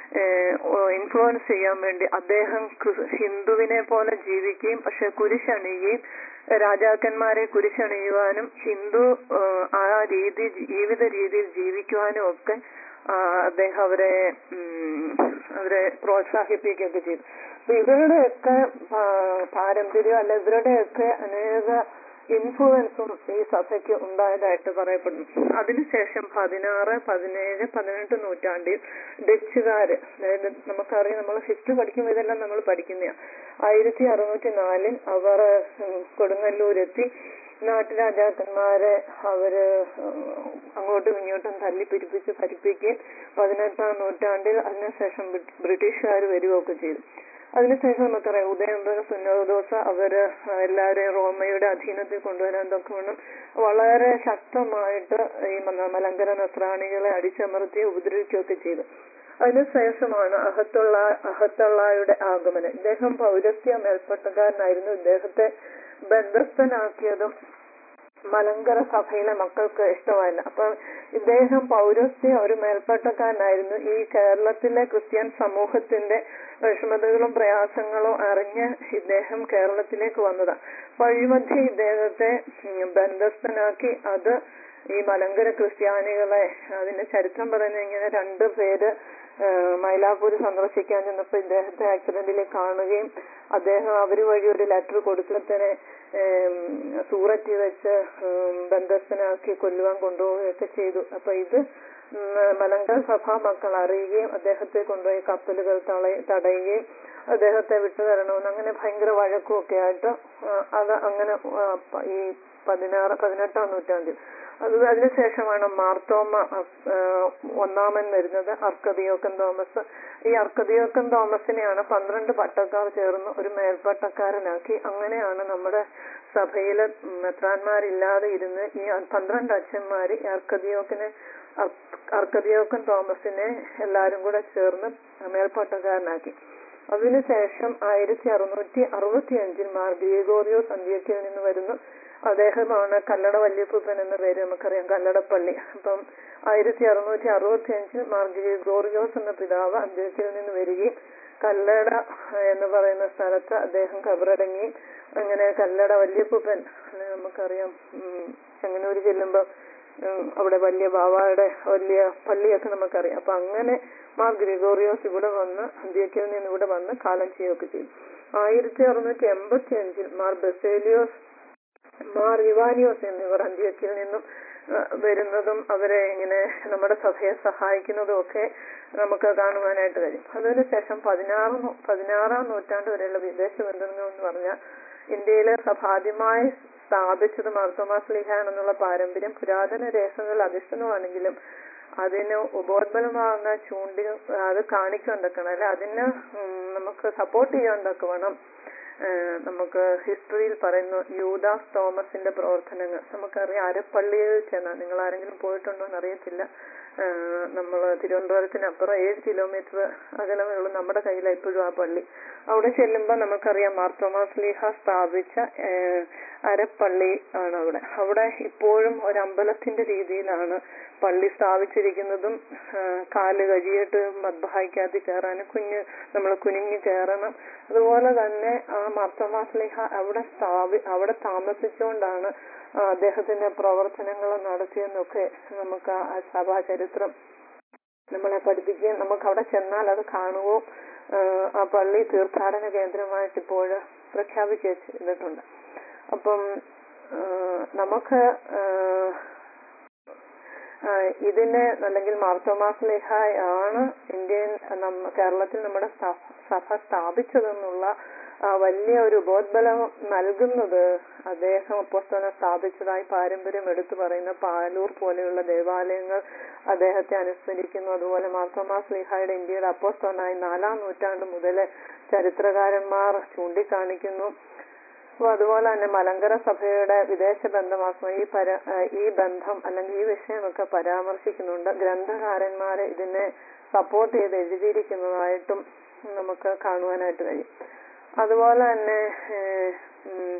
ഇൻഫ്ലുവൻസ് ചെയ്യാൻ വേണ്ടി അദ്ദേഹം ക്രിസ്- ഹിന്ദുവിനെ പോലെ ജീവിക്കുകയും പക്ഷെ കുരിശണിയുകയും രാജാക്കന്മാരെ കുരിശണിയുവാനും ഹിന്ദു ആ, ആ രീതി ജീവിത രീതിയിൽ ജീവിക്കുവാനും ഒക്കെ ആ, അദ്ദേഹം അവരെ ഉം, അവരെ പ്രോത്സാഹിപ്പിക്കുകയൊക്കെ ചെയ്തു അപ്പൊ ഇവരുടെയൊക്കെ പാ- പാരമ്പര്യം അല്ല ഇവരുടെയൊക്കെ അനേക ഇൻഫ്ലുവൻസും ഈ സഭയ്ക്ക് ഉണ്ടായതായിട്ട് പറയപ്പെടുന്നു അതിനുശേഷം പതിനാറ് പതിനേഴ് പതിനെട്ട് നൂറ്റാണ്ടിൽ ഡച്ചുകാര് അതായത് നമുക്കറിയാം നമ്മൾ ഹിസ്റ്ററി പഠിക്കുമ്പോൾ ഇതെല്ലാം നമ്മൾ പഠിക്കുന്നതാണ് ആയിരത്തി അറുന്നൂറ്റി നാലിൽ അവർ ഉം, കൊടുങ്ങല്ലൂരെത്തി നാട്ടുരാജാക്കന്മാരെ അവര് ഉം, അങ്ങോട്ടും ഇങ്ങോട്ടും തല്ലി പിരിപ്പിച്ച് ഭരിപ്പിക്കുകയും പതിനെട്ടാം നൂറ്റാണ്ടിൽ അതിനുശേഷം ബ്രിട്ടീഷുകാർ വരികയൊക്കെ ചെയ്തു അതിനുശേഷം നമുക്കറിയാം ഉദയംബര സുന്നോദോസ അവര് എല്ലാവരെയും റോമയുടെ അധീനത്തിൽ കൊണ്ടുവരാൻ തക്കവണ്ണം വളരെ ശക്തമായിട്ട് ഈ മ- മലങ്കര നസ്രാണികളെ അടിച്ചമർത്തി ഉപദ്രവിക്കുകയൊക്കെ ചെയ്തു അതിനുശേഷമാണ് അഹത്തുള്ള അഹത്തള്ളായുടെ ആഗമനം ഇദ്ദേഹം പൗരസ്ത്യ മേൽപ്പട്ടക്കാരനായിരുന്നു ഇദ്ദേഹത്തെ ബന്ധസ്ഥനാക്കിയതും മലങ്കര സഭയിലെ മക്കൾക്ക് ഇഷ്ടമല്ല അപ്പൊ ഇദ്ദേഹം പൗരസ്ത്യ ഒരു മേൽപ്പട്ടക്കാരനായിരുന്നു ഈ കേരളത്തിലെ ക്രിസ്ത്യൻ സമൂഹത്തിന്റെ വിഷമതകളും പ്രയാസങ്ങളും അറിഞ്ഞ് ഇദ്ദേഹം കേരളത്തിലേക്ക് വന്നതാണ് വഴിമധ്യ ഇദ്ദേഹത്തെ ഉം, ബന്ധസ്ഥനാക്കി അത് ഈ മലങ്കര ക്രിസ്ത്യാനികളെ അതിന്റെ ചരിത്രം പറയുന്നത് ഇങ്ങനെ രണ്ടു പേര് ആ, മൈലാപ്പൂര് സന്ദർശിക്കാൻ ചെന്നപ്പോ ഇദ്ദേഹത്തെ ആക്സിഡന്റിൽ കാണുകയും അദ്ദേഹം അവര് വഴി ഒരു ലെറ്റർ കൊടുത്തതിനെ സൂററ്റിൽ വെച്ച് ഉം, ബന്ധസ്ഥനാക്കി കൊല്ലുവാൻ കൊണ്ടുപോവുകയൊക്കെ ചെയ്തു അപ്പൊ ഇത് ഉം, മലങ്കര സഭാ മക്കൾ അറിയുകയും അദ്ദേഹത്തെ കൊണ്ടുപോയി കപ്പലുകൾ തള- തടയുകയും അദ്ദേഹത്തെ വിട്ടുതരണമെന്ന് അങ്ങനെ ഭയങ്കര വഴക്കും ഒക്കെ ആയിട്ട് ആ, അത് അങ്ങനെ ആ, പ- ഈ പതിനാറ് പതിനെട്ടാം നൂറ്റാണ്ടിൽ അത് അതിനുശേഷമാണ് മാർത്തോമ ആ, ഒന്നാമൻ വരുന്നത് അർക്കദിയോക്കൻ തോമസ് ഈ അർക്കദിയോക്കൻ തോമസിനെയാണ് പന്ത്രണ്ട് പട്ടക്കാർ ചേർന്ന് ഒരു മേൽപ്പട്ടക്കാരനാക്കി അങ്ങനെയാണ് നമ്മുടെ സഭയിലെ മെത്രാന്മാരില്ലാതെ ഇരുന്ന് ഈ പന്ത്രണ്ട് അച്ഛന്മാര് ഈ അർക്കദിയോക്കിനെ അർക്കദിയോക്കൻ തോമസിനെ എല്ലാരും കൂടെ ചേർന്ന് മേൽപ്പട്ടക്കാരനാക്കി അതിനുശേഷം ആയിരത്തി അറുന്നൂറ്റി അറുപത്തി അഞ്ചിൽ മാർ ഗ്രിഗോറിയോസ് അന്ത്യോക്യയിൽ നിന്ന് വരുന്നു അദ്ദേഹമാണ് കല്ലട വല്യപ്പൂപ്പൻ എന്ന പേര് നമുക്കറിയാം കല്ലടപ്പള്ളി അപ്പം ആയിരത്തി അറുന്നൂറ്റി അറുപത്തി അഞ്ചിൽ മാർ ഗ്രിഗോറിയോസ് എന്ന പിതാവ് അന്ത്യോക്യയിൽ നിന്ന് വരികയും കല്ലട എന്ന് പറയുന്ന സ്ഥലത്ത് അദ്ദേഹം കബറടങ്ങി അങ്ങനെ കല്ലട വല്യപ്പൂപ്പൻ അല്ലെ നമുക്കറിയാം ഉം, ചെങ്ങന്നൂര് ചെല്ലുമ്പോൾ ഉം, അവിടെ വലിയ ബാബായുടെ വലിയ പള്ളിയൊക്കെ നമുക്കറിയാം അപ്പൊ അങ്ങനെ മാർ ഗ്രിഗോറിയോസ് ഇവിടെ വന്ന് അന്ത്യോക്കയിൽ നിന്ന് ഇവിടെ വന്ന് കാലം ചെയ്യുകയൊക്കെ ചെയ്തു ആയിരത്തി അറുന്നൂറ്റി എൺപത്തി അഞ്ചിൽ മാർ ബെസേലിയോസ് മാർ ഇവാനിയോസ് എന്നിവർ അന്ത്യോക്കയിൽ നിന്നും ആ, വരുന്നതും അവരെ ഇങ്ങനെ നമ്മുടെ സഭയെ സഹായിക്കുന്നതും ഒക്കെ നമുക്ക് കാണുവാനായിട്ട് കഴിയും അതിനുശേഷം പതിനാറ് നൂ- പതിനാറാം നൂറ്റാണ്ട് വരെയുള്ള വിദേശ ബന്ധങ്ങൾ എന്ന് പറഞ്ഞാൽ ഇന്ത്യയിലെ സഭ ആദ്യമായി സ്ഥാപിച്ചത് മാർത്തോമാസ്ലിഹാണെന്നുള്ള പാരമ്പര്യം പുരാതന രേഖകൾ അധിഷ്ഠിതമാണെങ്കിലും അതിന് ഉപോത്ബലമാകുന്ന ചൂണ്ടി അത് കാണിക്കാൻ തക്കണം അല്ലെ അതിന് ഉം, നമുക്ക് സപ്പോർട്ട് ചെയ്യാൻ തക്കവണ്ണം ഏഹ് നമുക്ക് ഹിസ്റ്ററിയിൽ പറയുന്നു യൂദാസ് തോമസിന്റെ പ്രവർത്തനങ്ങൾ നമുക്കറിയാം അരപ്പള്ളിയിൽ ചെന്ന നിങ്ങൾ ആരെങ്കിലും പോയിട്ടുണ്ടോ എന്ന് അറിയത്തില്ല നമ്മൾ തിരുവനന്തപുരത്തിനപ്പുറം ഏഴ് കിലോമീറ്റർ അകലമേ ഉള്ളൂ നമ്മുടെ കയ്യിലാണ് ഇപ്പോഴും ആ പള്ളി അവിടെ ചെല്ലുമ്പോൾ നമുക്കറിയാം മാർത്തോമാസ് ലീഹ സ്ഥാപിച്ച ഏഹ്, അരപ്പള്ളി ആണ് അവിടെ അവിടെ ഇപ്പോഴും ഒരു അമ്പലത്തിന്റെ രീതിയിലാണ് പള്ളി സ്ഥാപിച്ചിരിക്കുന്നതും ഏഹ്, കാല് കഴിയിട്ട് മദ്ബഹായിക്കകത്ത് കയറാനും കുഞ്ഞ് നമ്മൾ കുനിഞ്ഞ് കയറണം അതുപോലെ തന്നെ ആ മാർത്തോമാസ് ലീഹ അവിടെ സ്ഥാപി അവിടെ താമസിച്ചുകൊണ്ടാണ് ആ അദ്ദേഹത്തിന്റെ പ്രവർത്തനങ്ങൾ നടത്തിയെന്നൊക്കെ നമുക്ക് ആ സഭാ ചരിത്രം നമ്മളെ പഠിപ്പിക്കുകയും നമുക്ക് അവിടെ ചെന്നാൽ അത് കാണുകയും ആ, ആ പള്ളി തീർത്ഥാടന കേന്ദ്രമായിട്ട് ഇപ്പോൾ പ്രഖ്യാപിക്കുകയും ചെയ്തിട്ടുണ്ട് അപ്പം ആ, നമുക്ക് ആ, ആ, ഇതിനെ അല്ലെങ്കിൽ മാർത്തോമാസ് ലേഹായ് ആണ് ഇന്ത്യൻ നമ്മ കേരളത്തിൽ നമ്മുടെ സഭ സഭ സ്ഥാപിച്ചതെന്നുള്ള ആ, വലിയ ഒരു ഉപോത്ബലം നൽകുന്നത് അദ്ദേഹം അപ്പോസ്തലൻ സ്ഥാപിച്ചതായി പാരമ്പര്യം എടുത്തു പറയുന്ന പാലൂർ പോലെയുള്ള ദേവാലയങ്ങൾ അദ്ദേഹത്തെ അനുസ്മരിക്കുന്നു അതുപോലെ മാർത്തോമാസ് ലീഹായുടെ ഇന്ത്യയുടെ അപ്പോസ്തലനായി നാലാം നൂറ്റാണ്ട് മുതൽ ചരിത്രകാരന്മാർ ചൂണ്ടിക്കാണിക്കുന്നു അപ്പൊ അതുപോലെ തന്നെ മലങ്കര സഭയുടെ വിദേശ ബന്ധമാക്കുന്ന ഈ പര ആ, ഈ ബന്ധം അല്ലെങ്കിൽ ഈ വിഷയമൊക്കെ പരാമർശിക്കുന്നുണ്ട് ഗ്രന്ഥകാരന്മാരെ ഇതിനെ സപ്പോർട്ട് ചെയ്ത് എഴുതിയിരിക്കുന്നതായിട്ടും നമുക്ക് കാണുവാനായിട്ട് കഴിയും അതുപോലെ തന്നെ ഏഹ്, ഉം,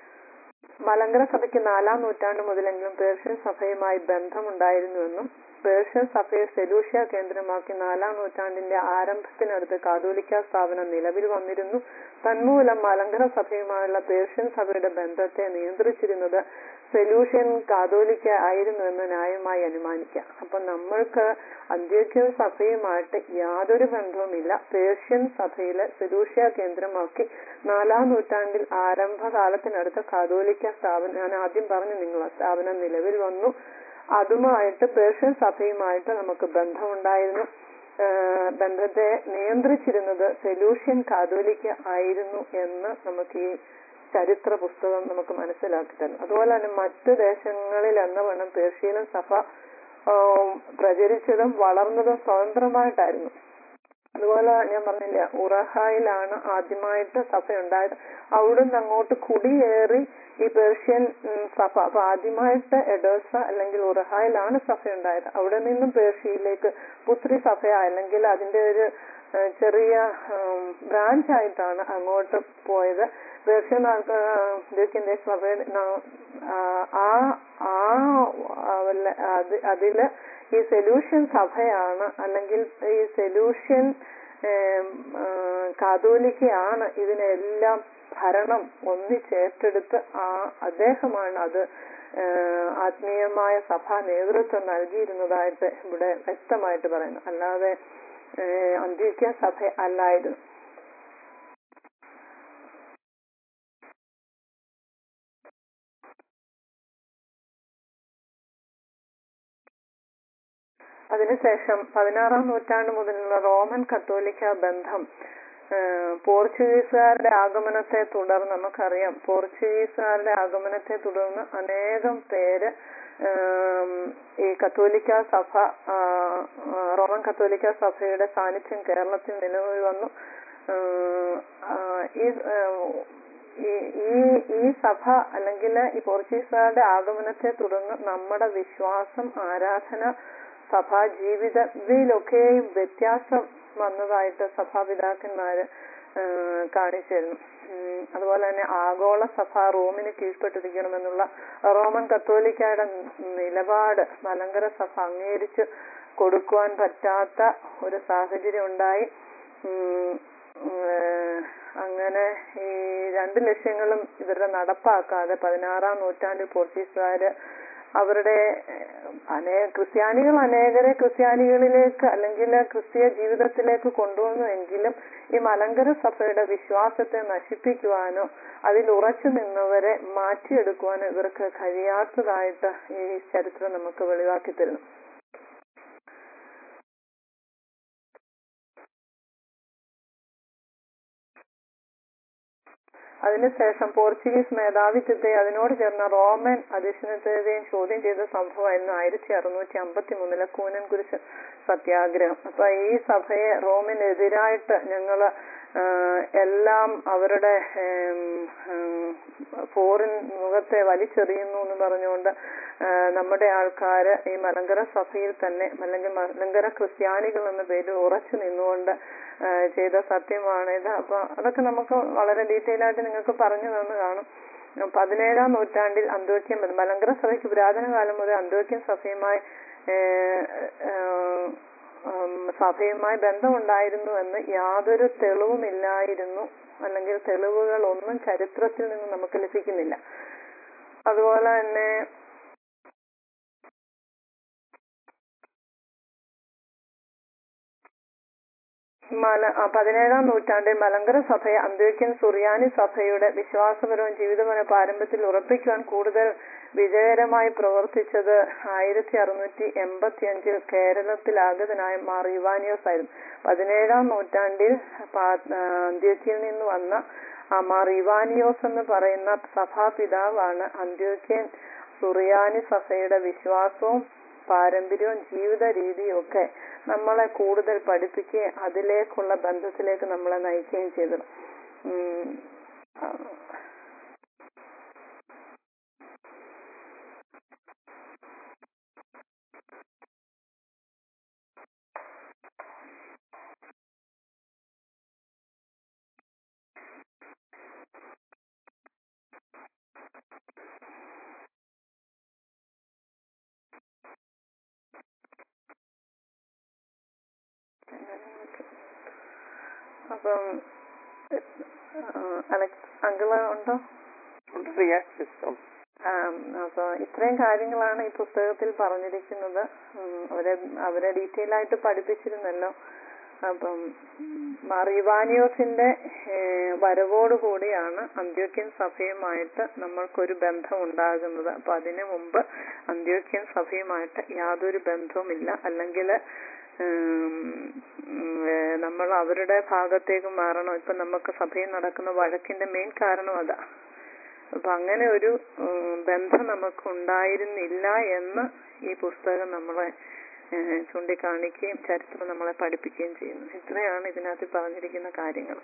മലങ്കര സഭയ്ക്ക് നാലാം നൂറ്റാണ്ട് മുതലെങ്കിലും പേർഷ്യൻ സഭയുമായി ബന്ധമുണ്ടായിരുന്നുവെന്നും പേർഷ്യൻ സഭയെ സെലൂഷ്യ കേന്ദ്രമാക്കി നാലാം നൂറ്റാണ്ടിന്റെ ആരംഭത്തിനടുത്ത് കാതോലിക്ക സ്ഥാപനം നിലവിൽ വന്നിരുന്നു തന്മൂലം മലങ്കര സഭയുമായുള്ള പേർഷ്യൻ സഭയുടെ ബന്ധത്തെ നിയന്ത്രിച്ചിരുന്നത് സെലൂഷ്യൻ കാതോലിക്ക ആയിരുന്നു എന്ന് ന്യായമായി അനുമാനിക്കാം അപ്പൊ നമ്മൾക്ക് അന്ത്യോക്യ സഭയുമായിട്ട് യാതൊരു ബന്ധവുമില്ല പേർഷ്യൻ സഭയിലെ സെലൂഷ്യ കേന്ദ്രമാക്കി നാലാം നൂറ്റാണ്ടിൽ ആരംഭകാലത്തിനടുത്ത് കാതോലിക്ക സ്ഥാപനം ഞാൻ ആദ്യം പറഞ്ഞു നിങ്ങൾ സ്ഥാപനം നിലവിൽ വന്നു അതുമായിട്ട് പേർഷ്യൻ സഭയുമായിട്ട് നമുക്ക് ബന്ധമുണ്ടായിരുന്നു ഏഹ് ബന്ധത്തെ നിയന്ത്രിച്ചിരുന്നത് സെലൂഷ്യൻ കാതോലിക്ക ആയിരുന്നു എന്ന് നമുക്ക് ഈ ചരിത്ര പുസ്തകം നമുക്ക് മനസ്സിലാക്കി തരും അതുപോലെ തന്നെ മറ്റു ദേശങ്ങളിൽ എന്ന വണ്ണം പേർഷ്യയിലും സഭ ആം, പ്രചരിച്ചതും വളർന്നതും സ്വതന്ത്രമായിട്ടായിരുന്നു അതുപോലെ ഞാൻ പറഞ്ഞില്ല ഉറഹായിലാണ് ആദ്യമായിട്ട് സഭ ഉണ്ടായത് അവിടുന്ന് അങ്ങോട്ട് കുടിയേറി ഈ പേർഷ്യൻ ഉം, സഭ അപ്പൊ ആദ്യമായിട്ട് എഡോസ അല്ലെങ്കിൽ ഉറഹായിലാണ് സഭ ഉണ്ടായത് അവിടെ നിന്നും പേർഷ്യയിലേക്ക് പുത്രി സഭ അല്ലെങ്കിൽ അതിന്റെ ഒരു ഏഹ്, ചെറിയ ബ്രാഞ്ച് ആയിട്ടാണ് അങ്ങോട്ട് പോയത് പേർഷ്യൻ ആൾക്ക് ദീർഘ്യന്റെ സഭയുടെ ന- ആ ആ- ആ ആ വല്ല- അത് അതില് ഈ സെലൂഷ്യൻ സഭയാണ് അല്ലെങ്കിൽ ഈ സെലൂഷ്യൻ ഏം, ആ, കാതോലിക്കയാണ് ഇതിനെല്ലാം ഭരണം ഒന്നിച്ചേറ്റെടുത്ത് ആ അദ്ദേഹമാണ് അത് ആ, ആത്മീയമായ സഭാ നേതൃത്വം നൽകിയിരുന്നതായിട്ട് ഇവിടെ വ്യക്തമായിട്ട് പറയുന്നു അല്ലാതെ ഏ, അന്ത്യോക്യ സഭ അല്ലായിരുന്നു അതിനുശേഷം പതിനാറാം നൂറ്റാണ്ട് മുതലുള്ള റോമൻ കത്തോലിക്ക ബന്ധം ഏഹ്, പോർച്ചുഗീസുകാരുടെ ആഗമനത്തെ തുടർന്ന് നമുക്കറിയാം പോർച്ചുഗീസുകാരുടെ ആഗമനത്തെ തുടർന്ന് അനേകം പേര് ഏം, ഈ കത്തോലിക്ക സഭ ആ, ആ, റോമൻ കത്തോലിക്ക സഭയുടെ സാന്നിധ്യം കേരളത്തിൽ നിലവിൽ വന്നു ഏഹ്, ആ, ഈ ഏഹ്, ഈ- ഈ ഈ സഭ അല്ലെങ്കിൽ ഈ പോർച്ചുഗീസുകാരുടെ ആഗമനത്തെ തുടർന്ന് നമ്മുടെ വിശ്വാസം ആരാധന സഭാ ജീവിത ഇതിലൊക്കെയും വ്യത്യാസം വന്നതായിട്ട് സഭാപിതാക്കന്മാര് ഏഹ് കാണിച്ചിരുന്നു ഉം, അതുപോലെ തന്നെ ആഗോള സഭ റോമിന് കീഴ്പ്പെട്ടിരിക്കണമെന്നുള്ള റോമൻ കത്തോലിക്കയുടെ നിലപാട് മലങ്കര സഭ അംഗീകരിച്ച് കൊടുക്കുവാൻ പറ്റാത്ത ഒരു സാഹചര്യം ഉണ്ടായി ഉം, ഏഹ്, അങ്ങനെ ഈ രണ്ട് ലക്ഷ്യങ്ങളും ഇവരുടെ നടപ്പാക്കാതെ പതിനാറാം നൂറ്റാണ്ടിൽ പോർച്ചുഗീസുകാര് അവരുടെ ഏഹ്, അനേ ക്രിസ്ത്യാനികൾ അനേകരെ ക്രിസ്ത്യാനികളിലേക്ക് അല്ലെങ്കിൽ ക്രിസ്തീയ ജീവിതത്തിലേക്ക് കൊണ്ടുവന്നുവെങ്കിലും ഈ മലങ്കര സഭയുടെ വിശ്വാസത്തെ നശിപ്പിക്കുവാനോ അതിൽ ഉറച്ചു നിന്നവരെ മാറ്റിയെടുക്കുവാനോ ഇവർക്ക് കഴിയാത്തതായിട്ട് ഈ ചരിത്രം നമുക്ക് വെളിവാക്കി തരുന്നു അതിനുശേഷം പോർച്ചുഗീസ് മേധാവിത്വത്തെ അതിനോട് ചേർന്ന റോമൻ അധിഷ്ഠിതത്തെയും ചോദ്യം ചെയ്ത സംഭവമായിരുന്നു ആയിരത്തി അറുന്നൂറ്റി അമ്പത്തി മൂന്നിലെ കൂനൻ കുരിശ് സത്യാഗ്രഹം അപ്പൊ ഈ സഭയെ റോമിനെതിരായിട്ട് ഞങ്ങള് ആഹ് എല്ലാം അവരുടെ ഏം, ഉം, ഫോറിൻ മുഖത്തെ വലിച്ചെറിയുന്നു എന്ന് പറഞ്ഞുകൊണ്ട് ആഹ് നമ്മുടെ ആൾക്കാര് ഈ മലങ്കര സഭയിൽ തന്നെ അല്ലെങ്കിൽ മലങ്കര ക്രിസ്ത്യാനികൾ എന്ന പേരിൽ ഉറച്ചു നിന്നുകൊണ്ട് ആഹ് ചെയ്ത സത്യമാണിത് അപ്പൊ അതൊക്കെ നമുക്ക് വളരെ ഡീറ്റെയിൽ ആയിട്ട് നിങ്ങൾക്ക് പറഞ്ഞു തന്നു കാണും പതിനേഴാം നൂറ്റാണ്ടിൽ അന്തോക്യം മലങ്കര സഭയ്ക്ക് പുരാതന കാലം മുതൽ അന്തോക്യം സഭയുമായി ഏഹ്, ഏഹ്, ഉം, സഭയുമായി ബന്ധമുണ്ടായിരുന്നു എന്ന് യാതൊരു തെളിവുമില്ലായിരുന്നു അല്ലെങ്കിൽ തെളിവുകൾ ഒന്നും ചരിത്രത്തിൽ നിന്ന് നമുക്ക് ലഭിക്കുന്നില്ല അതുപോലെ തന്നെ മല ആ, പതിനേഴാം നൂറ്റാണ്ടിൽ മലങ്കര സഭയെ അന്ത്യോക്യൻ സുറിയാനി സഭയുടെ വിശ്വാസപരവും ജീവിതപരവും പാരമ്പര്യത്തിൽ ഉറപ്പിക്കുവാൻ കൂടുതൽ വിജയകരമായി പ്രവർത്തിച്ചത് ആയിരത്തി അറുന്നൂറ്റി എൺപത്തി അഞ്ചിൽ കേരളത്തിലാഗതനായ മാർ യുവാനിയോസ് ആയിരുന്നു പതിനേഴാം നൂറ്റാണ്ടിൽ പാ- ആ, അന്ത്യോക്യയിൽ നിന്ന് വന്ന ആ മാർ ഇവാനിയോസ് എന്ന് പറയുന്ന സഭാപിതാവാണ് അന്ത്യോക്യൻ സുറിയാനി സഭയുടെ വിശ്വാസവും പാരമ്പര്യവും ജീവിത രീതിയും ഒക്കെ നമ്മളെ കൂടുതൽ പഠിപ്പിക്കുകയും അതിലേക്കുള്ള ബന്ധത്തിലേക്ക് നമ്മളെ നയിക്കുകയും ചെയ്തത് ഉം. ആ. അപ്പം അലക്സ് അങ്കിള് ഉണ്ടോ
ഉണ്ട് പ്രിയ സിസ്റ്റം
ആം, അപ്പൊ ഇത്രയും കാര്യങ്ങളാണ് ഈ പുസ്തകത്തിൽ പറഞ്ഞിരിക്കുന്നത് ഉം, അവരെ അവരെ ഡീറ്റെയിൽ ആയിട്ട് പഠിപ്പിച്ചിരുന്നല്ലോ അപ്പം മറിവാനിയോസിന്റെ ഏഹ്, വരവോടുകൂടിയാണ് അന്ത്യോക്യൻ സഭയുമായിട്ട് നമ്മൾക്കൊരു ബന്ധം ഉണ്ടാകുന്നത് അപ്പൊ അതിനു മുമ്പ് അന്ത്യോക്യൻ സഭയുമായിട്ട് യാതൊരു ബന്ധവുമില്ല അല്ലെങ്കിൽ നമ്മൾ അവരുടെ ഭാഗത്തേക്ക് മാറണം ഇപ്പൊ നമുക്ക് സഭയിൽ നടക്കുന്ന വഴക്കിന്റെ മെയിൻ കാരണം അതാ അപ്പൊ അങ്ങനെ ഒരു ഉം, ബന്ധം നമുക്ക് ഉണ്ടായിരുന്നില്ല എന്ന് ഈ പുസ്തകം നമ്മളെ ഏഹ്, ചൂണ്ടിക്കാണിക്കുകയും ചരിത്രം നമ്മളെ പഠിപ്പിക്കുകയും ചെയ്യുന്നു ഇത്രയാണ് ഇതിനകത്ത് പറഞ്ഞിരിക്കുന്ന കാര്യങ്ങൾ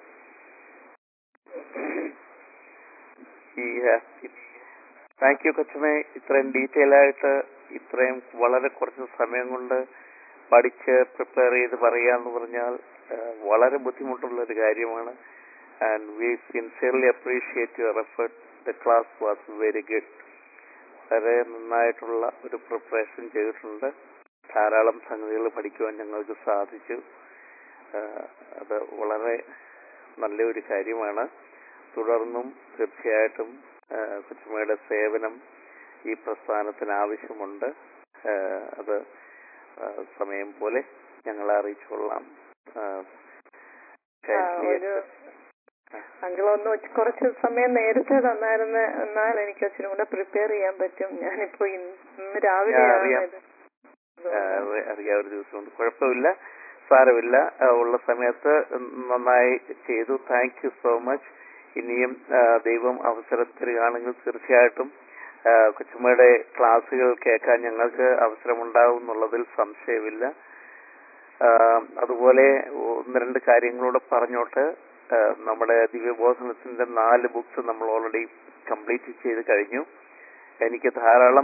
താങ്ക് യു കൊച്ചമ്മേ ഇത്രയും ഡീറ്റെയിൽ ആയിട്ട് ഇത്രയും വളരെ കുറച്ച് സമയം കൊണ്ട് പഠിച്ച് പ്രിപ്പയർ ചെയ്ത് പറയാന്ന് പറഞ്ഞാൽ ആ, വളരെ ബുദ്ധിമുട്ടുള്ള ഒരു കാര്യമാണ് and we sincerely appreciate your effort the class was very good വളരെ നന്നായിട്ടുള്ള ഒരു പ്രിപ്പറേഷൻ ചെയ്തിട്ടുണ്ട് ധാരാളം സംഗതികൾ പഠിക്കുവാൻ ഞങ്ങൾക്ക് സാധിച്ചു ആ, അത് വളരെ നല്ല ഒരു കാര്യമാണ് തുടർന്നും തീർച്ചയായിട്ടും ആ, കൊച്ചുമ്മയുടെ സേവനം ഈ പ്രസ്ഥാനത്തിന് ആവശ്യമുണ്ട് ആ, അത് ആ, സമയം പോലെ ഞങ്ങളെ അറിയിച്ചുകൊള്ളാം ആ, kindly
ഒരു അങ്കിൾ ഒന്ന് ഉച്ച- കുറച്ച് സമയം നേരത്തെ തന്നായിരുന്നു എന്നാൽ എനിക്ക് ഇച്ചിരി കൂടെ പ്രിപ്പയർ ചെയ്യാൻ പറ്റും ഞാനിപ്പോ ഇന്ന് ഇന്ന് രാവിലെയാണ്
അറിയാം.
ഇത്
ആ, അറി- അറിയാം ഒരു ദിവസം കൊണ്ട് കുഴപ്പമില്ല സാരമില്ല ആ, ഉള്ള സമയത്ത് നന്നായി ചെയ്തു താങ്ക് യു സോ മച്ച് ഇനിയും ആ, ദൈവം അവസരം തരികയാണെങ്കിൽ തീർച്ചയായിട്ടും ആ, കൊച്ചുമ്മയുടെ ക്ലാസ്സുകൾ കേൾക്കാൻ ഞങ്ങൾക്ക് അവസരമുണ്ടാകും എന്നുള്ളതിൽ സംശയമില്ല ആ, അതുപോലെ ഒന്ന് രണ്ട് കാര്യങ്ങളൂടെ പറഞ്ഞോട്ട് ആ, നമ്മുടെ ദിവ്യബോധനത്തിന്റെ നാല് ബുക്സ് നമ്മൾ ഓൾറെഡി കംപ്ലീറ്റ് ചെയ്ത് കഴിഞ്ഞു എനിക്ക് ധാരാളം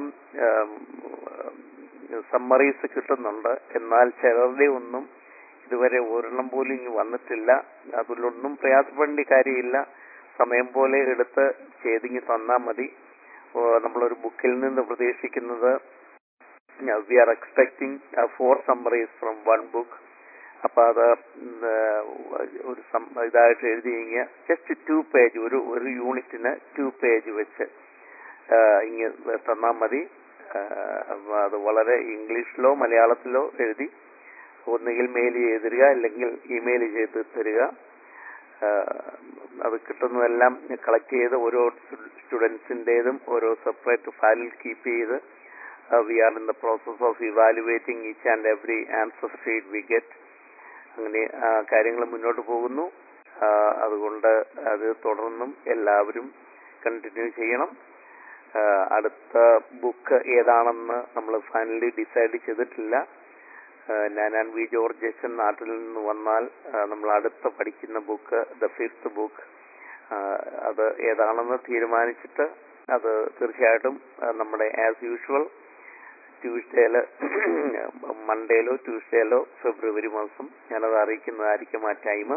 സമ്മറീസ് കിട്ടുന്നുണ്ട് എന്നാൽ ചിലരുടെ ഒന്നും ഇതുവരെ ഒരെണ്ണം പോലും ഇനി വന്നിട്ടില്ല അതിലൊന്നും പ്രയാസപ്പെടേണ്ട കാര്യമില്ല സമയം പോലെ എടുത്ത് ചെയ്തിങ്ങി തന്നാൽ മതി ഓ, നമ്മളൊരു ബുക്കിൽ നിന്ന് പ്രതീക്ഷിക്കുന്നത് we are expecting for summaries from one book അപ്പൊ അത് ഉം, ഏഹ്, ഒരു സം- ഇതായിട്ട് എഴുതി കഴിഞ്ഞ ജസ്റ്റ് ടു പേജ് ഒരു ഒരു യൂണിറ്റിന് ടു പേജ് വെച്ച് ഏഹ്, ഇങ്ങ് തന്നാൽ മതി ഏഹ്, അപ്പൊ അത് വളരെ ഇംഗ്ലീഷിലോ മലയാളത്തിലോ എഴുതി ഒന്നുകിൽ മെയിൽ ചെയ്ത് തരിക അല്ലെങ്കിൽ ഇമെയിൽ ചെയ്ത് തരിക ആഹ് അത് കിട്ടുന്നതെല്ലാം കളക്ട് ചെയ്ത് ഓരോ സ്റ്റുഡൻസിൻ്റെതും ഓരോ സെപ്പറേറ്റ് ഫയലിൽ കീപ്പ് ചെയ്ത് we are in the process of evaluating each and every answer state we get അങ്ങനെ കാര്യങ്ങൾ മുന്നോട്ട് പോകുന്നു ആഹ് അതുകൊണ്ട് അത് തുടർന്നും എല്ലാവരും കണ്ടിന്യൂ ചെയ്യണം ആഹ് അടുത്ത ബുക്ക് ഏതാണെന്ന് നമ്മൾ ഫൈനലി ഡിസൈഡ് ചെയ്തിട്ടില്ല ആഹ് ഞാൻ ആൻഡ് വി ജോർജ് അച്ഛൻ നാട്ടിൽ നിന്ന് വന്നാൽ ആഹ് നമ്മൾ അടുത്ത പഠിക്കുന്ന ബുക്ക് ദ ഫിഫ്ത്ത് ബുക്ക് അത് ഏതാണെന്ന് തീരുമാനിച്ചിട്ട് അത് തീർച്ചയായിട്ടും ആഹ് നമ്മുടെ ആസ് യൂഷ്വൽ ട്യൂസ്ഡേയില് മൺഡേയിലോ ട്യൂസ്ഡേയിലോ ഫെബ്രുവരി മാസം ഞാനത് അറിയിക്കുന്നതായിരിക്കും ആ ടൈം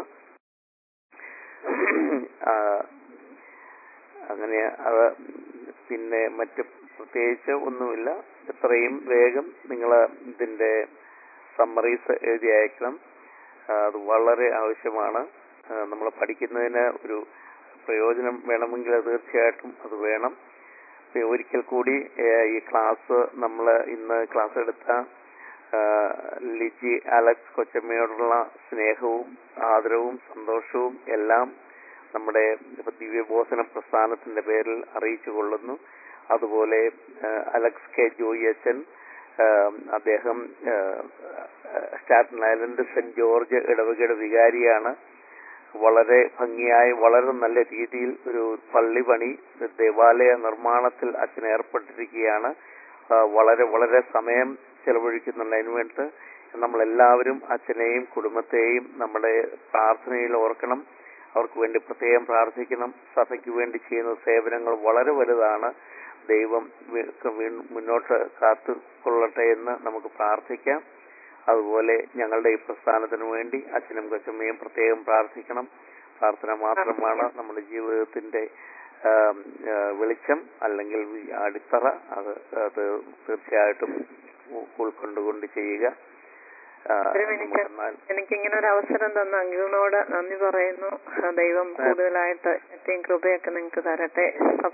അങ്ങനെ അത് പിന്നെ മറ്റ് പ്രത്യേകിച്ച് ഒന്നുമില്ല എത്രയും വേഗം നിങ്ങൾ ഇതിന്റെ സമ്മറീസ് എഴുതി അയക്കണം ആ, അത് വളരെ ആവശ്യമാണ് നമ്മൾ പഠിക്കുന്നതിന് ഒരു പ്രയോജനം വേണമെങ്കിൽ അത് തീർച്ചയായിട്ടും അത് വേണം പിന്നെ ഒരിക്കൽ കൂടി ഏ, ഈ ക്ലാസ് നമ്മൾ ഇന്ന് ക്ലാസ് എടുത്ത ആ, ലിജി അലക്സ് കൊച്ചമ്മയോടുള്ള സ്നേഹവും ആദരവും സന്തോഷവും എല്ലാം നമ്മുടെ ദിവ്യബോധന പ്രസ്ഥാനത്തിന്റെ പേരിൽ അറിയിച്ചു കൊള്ളുന്നു അതുപോലെ ആ, അലക്സ് കെ ജോയി അച്ഛൻ ആ, അദ്ദേഹം ആ, സ്റ്റാറ്റൻ ഐലൻഡ് സെന്റ് ജോർജ് ഇടവകയുടെ വികാരിയാണ് വളരെ ഭംഗിയായി വളരെ നല്ല രീതിയിൽ ഒരു പള്ളി പണി ദേവാലയ നിർമ്മാണത്തിൽ അച്ഛൻ ഏർപ്പെട്ടിരിക്കുകയാണ് ആ, വളരെ വളരെ സമയം ചെലവഴിക്കുന്നുണ്ട് അതിനു വേണ്ടിയിട്ട് നമ്മളെല്ലാവരും അച്ഛനെയും കുടുംബത്തെയും നമ്മുടെ പ്രാർത്ഥനയിൽ ഓർക്കണം അവർക്ക് വേണ്ടി പ്രത്യേകം പ്രാർത്ഥിക്കണം സഭയ്ക്ക് വേണ്ടി ചെയ്യുന്ന സേവനങ്ങൾ വളരെ വലുതാണ് ദൈവം വീ- വീ- മുന്നോട്ട് കാത്തുകൊള്ളട്ടെ എന്ന് നമുക്ക് പ്രാർത്ഥിക്കാം അതുപോലെ ഞങ്ങളുടെ ഈ പ്രസ്ഥാനത്തിന് വേണ്ടി അച്ഛനും കൊച്ചമ്മയും പ്രത്യേകം പ്രാർത്ഥിക്കണം പ്രാർത്ഥന മാത്രമാണ് നമ്മുടെ ജീവിതത്തിന്റെ ആം, ആ, വെളിച്ചം അല്ലെങ്കിൽ ഈ അടിത്തറ അത് അത് തീർച്ചയായിട്ടും ഉ- ഉൾക്കൊണ്ടുകൊണ്ട് ചെയ്യുക ആ,
ഒരു മിനിറ്റ്
നമുക്കെന്നാൽ
എനിക്കിങ്ങനെ ഒരു അവസരം തന്ന അങ്കിളിനോട് നന്ദി പറയുന്നു ആ, ദൈവം കൂടുതലായിട്ട് ശക്തിയും കൃപയൊക്കെ നിങ്ങൾക്ക് തരട്ടെ സഭ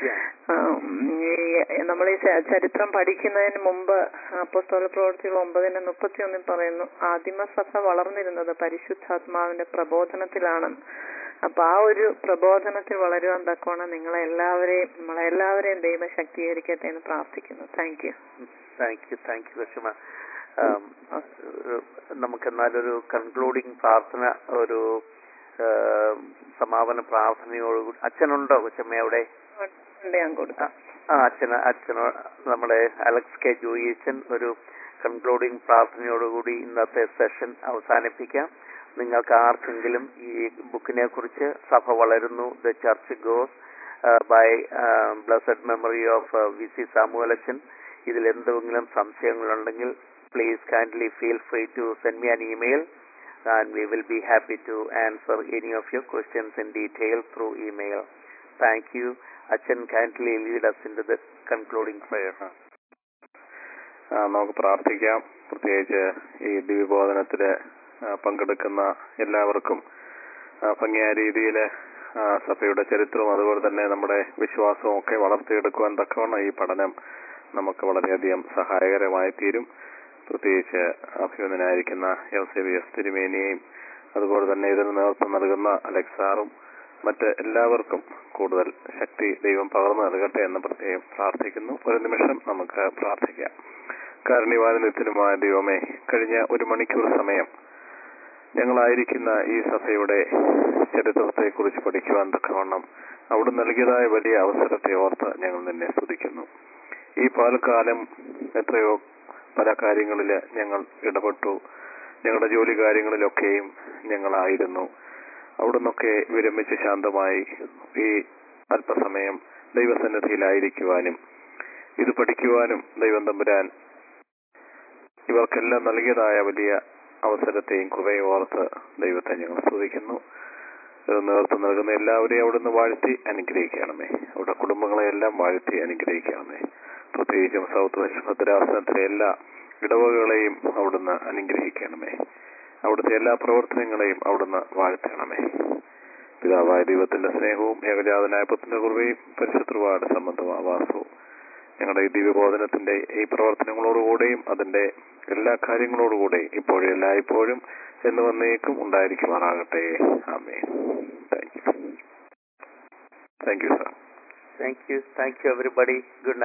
നമ്മൾ ഈ ച- ചരിത്രം പഠിക്കുന്നതിന് മുമ്പ് അപ്പോസ്തല പ്രവൃത്തികൾ ഒമ്പതിന് മുപ്പത്തി ഒന്നിൽ പറയുന്നു ആദിമസഭ വളർന്നിരുന്നത് പരിശുദ്ധാത്മാവിന്റെ പ്രബോധനത്തിലാണ് അപ്പൊ ആ ഒരു പ്രബോധനത്തിൽ വളരുവാൻ തക്കോണം നിങ്ങളെ എല്ലാവരെയും നമ്മളെ എല്ലാവരെയും ദൈവം ശക്തീകരിക്കട്ടെ എന്ന് പ്രാർത്ഥിക്കുന്നു thank you
thank you thank you ലക്ഷ്മ ആം, ഒരു നമുക്ക് എന്നാലൊരു കൺക്ലൂഡിങ് പ്രാർത്ഥന ഒരു ആ, സമാപന പ്രാർത്ഥനയോടുകൂടി അച്ഛനുണ്ടോ കൊച്ചമ്മ അവിടെ
ഉണ്ട് ഞാൻ കൊടുക്കാം
ആ അച്ഛന് അച്ഛനോ നമ്മുടെ അലക്സ് കെ ജോയി അച്ഛൻ ഒരു കൺക്ലൂഡിങ് പ്രാർത്ഥനയോടുകൂടി ഇന്നത്തെ സെഷൻ അവസാനിപ്പിക്കാം നിങ്ങൾക്ക് ആർക്കെങ്കിലും ഈ ബുക്കിനെ കുറിച്ച് സഭ വളരുന്നു the church goes by blessed memory of V C സാമുവലച്ചൻ ഇതിൽ എന്തെങ്കിലും സംശയങ്ങളുണ്ടെങ്കിൽ please kindly feel free to send me an email and we will be happy to answer any of your questions in detail through email. Thank you. Achan kindly lead us into the concluding prayer.
ആ, നമുക്ക് പ്രാർത്ഥിക്കാം പ്രത്യേകിച്ച് ഈ ദിവ്യബോധനത്തില് ആ, പങ്കെടുക്കുന്ന എല്ലാവർക്കും ആ, ഭംഗിയായ രീതിയിൽ സഭയുടെ ചരിത്രവും അതുപോലെ തന്നെ നമ്മുടെ വിശ്വാസവും ഒക്കെ വളർത്തിയെടുക്കുവാൻ തക്കവണ്ണം ഈ പഠനം നമുക്ക് വളരെയധികം സഹായകരമായി തീരും പ്രത്യേകിച്ച് അഭിനന്ദനായിരിക്കുന്ന എസ് തിരുമേനിയെയും അതുപോലെ തന്നെ ഇതിന് നേതൃത്വം നൽകുന്ന അലക്സാറും മറ്റ് എല്ലാവർക്കും കൂടുതൽ ശക്തി ദൈവം പകർന്നു നൽകട്ടെ എന്ന് പ്രത്യേകം പ്രാർത്ഥിക്കുന്നു ഒരു നിമിഷം നമുക്ക് പ്രാർത്ഥിക്കാം കാരുണ്യവാനത്തിനുമായ ദൈവമേ കഴിഞ്ഞ ഒരു മണിക്കൂർ സമയം ഞങ്ങളായിരിക്കുന്ന ഈ സഭയുടെ ചരിത്രത്തെ കുറിച്ച് പഠിക്കുവാൻ തക്കവണ്ണം അവിടെ നൽകിയതായ വലിയ അവസരത്തെ ഓർത്ത് ഞങ്ങൾ നിന്നെ സ്തുതിക്കുന്നു ഈ പാൽക്കാലം എത്രയോ പല കാര്യങ്ങളിൽ ഞങ്ങൾ ഇടപെട്ടു ഞങ്ങളുടെ ജോലി കാര്യങ്ങളിലൊക്കെയും ഞങ്ങളായിരുന്നു അവിടുന്നൊക്കെ വിരമിച്ച് ശാന്തമായി ഈ അല്പസമയം ദൈവസന്നിധിയിലായിരിക്കുവാനും ഇത് പഠിക്കുവാനും ദൈവം തമ്പുരാൻ ഇവർക്കെല്ലാം നൽകിയതായ വലിയ അവസരത്തെയും കൃപയും ഓർത്ത് ദൈവത്തെ ഞങ്ങൾ സ്തുതിക്കുന്നു ഇത് നേതൃത്വം നൽകുന്ന എല്ലാവരെയും അവിടുന്ന് വാഴ്ത്തി അനുഗ്രഹിക്കണമേ അവിടെ കുടുംബങ്ങളെ എല്ലാം വാഴ്ത്തി അനുഗ്രഹിക്കണമേ പ്രത്യേകിച്ചും സൗത്ത് വെസ്റ്റ് ഭദ്രാസനത്തിലെ എല്ലാ ഇടവകളെയും അവിടുന്ന് അനുഗ്രഹിക്കണമേ അവിടുത്തെ എല്ലാ പ്രവർത്തനങ്ങളെയും അവിടുന്ന് വാഴ്ത്തണമേ പിതാവായ ദൈവത്തിന്റെ സ്നേഹവും ഏകജാതനായ പുത്രന്റെ കുറുവയും പരിശുദ്ധവാട് സംബന്ധവാസവും ഞങ്ങളുടെ ഈ ദിവ്യബോധനത്തിന്റെ ഈ പ്രവർത്തനങ്ങളോടുകൂടെയും അതിന്റെ എല്ലാ കാര്യങ്ങളോടുകൂടെയും ഇപ്പോഴും എല്ലായ്പ്പോഴും എന്ന് വന്നേക്കും ഉണ്ടായിരിക്കുമാറാകട്ടെ ആമേ thank you thank you sir
thank you thank you everybody good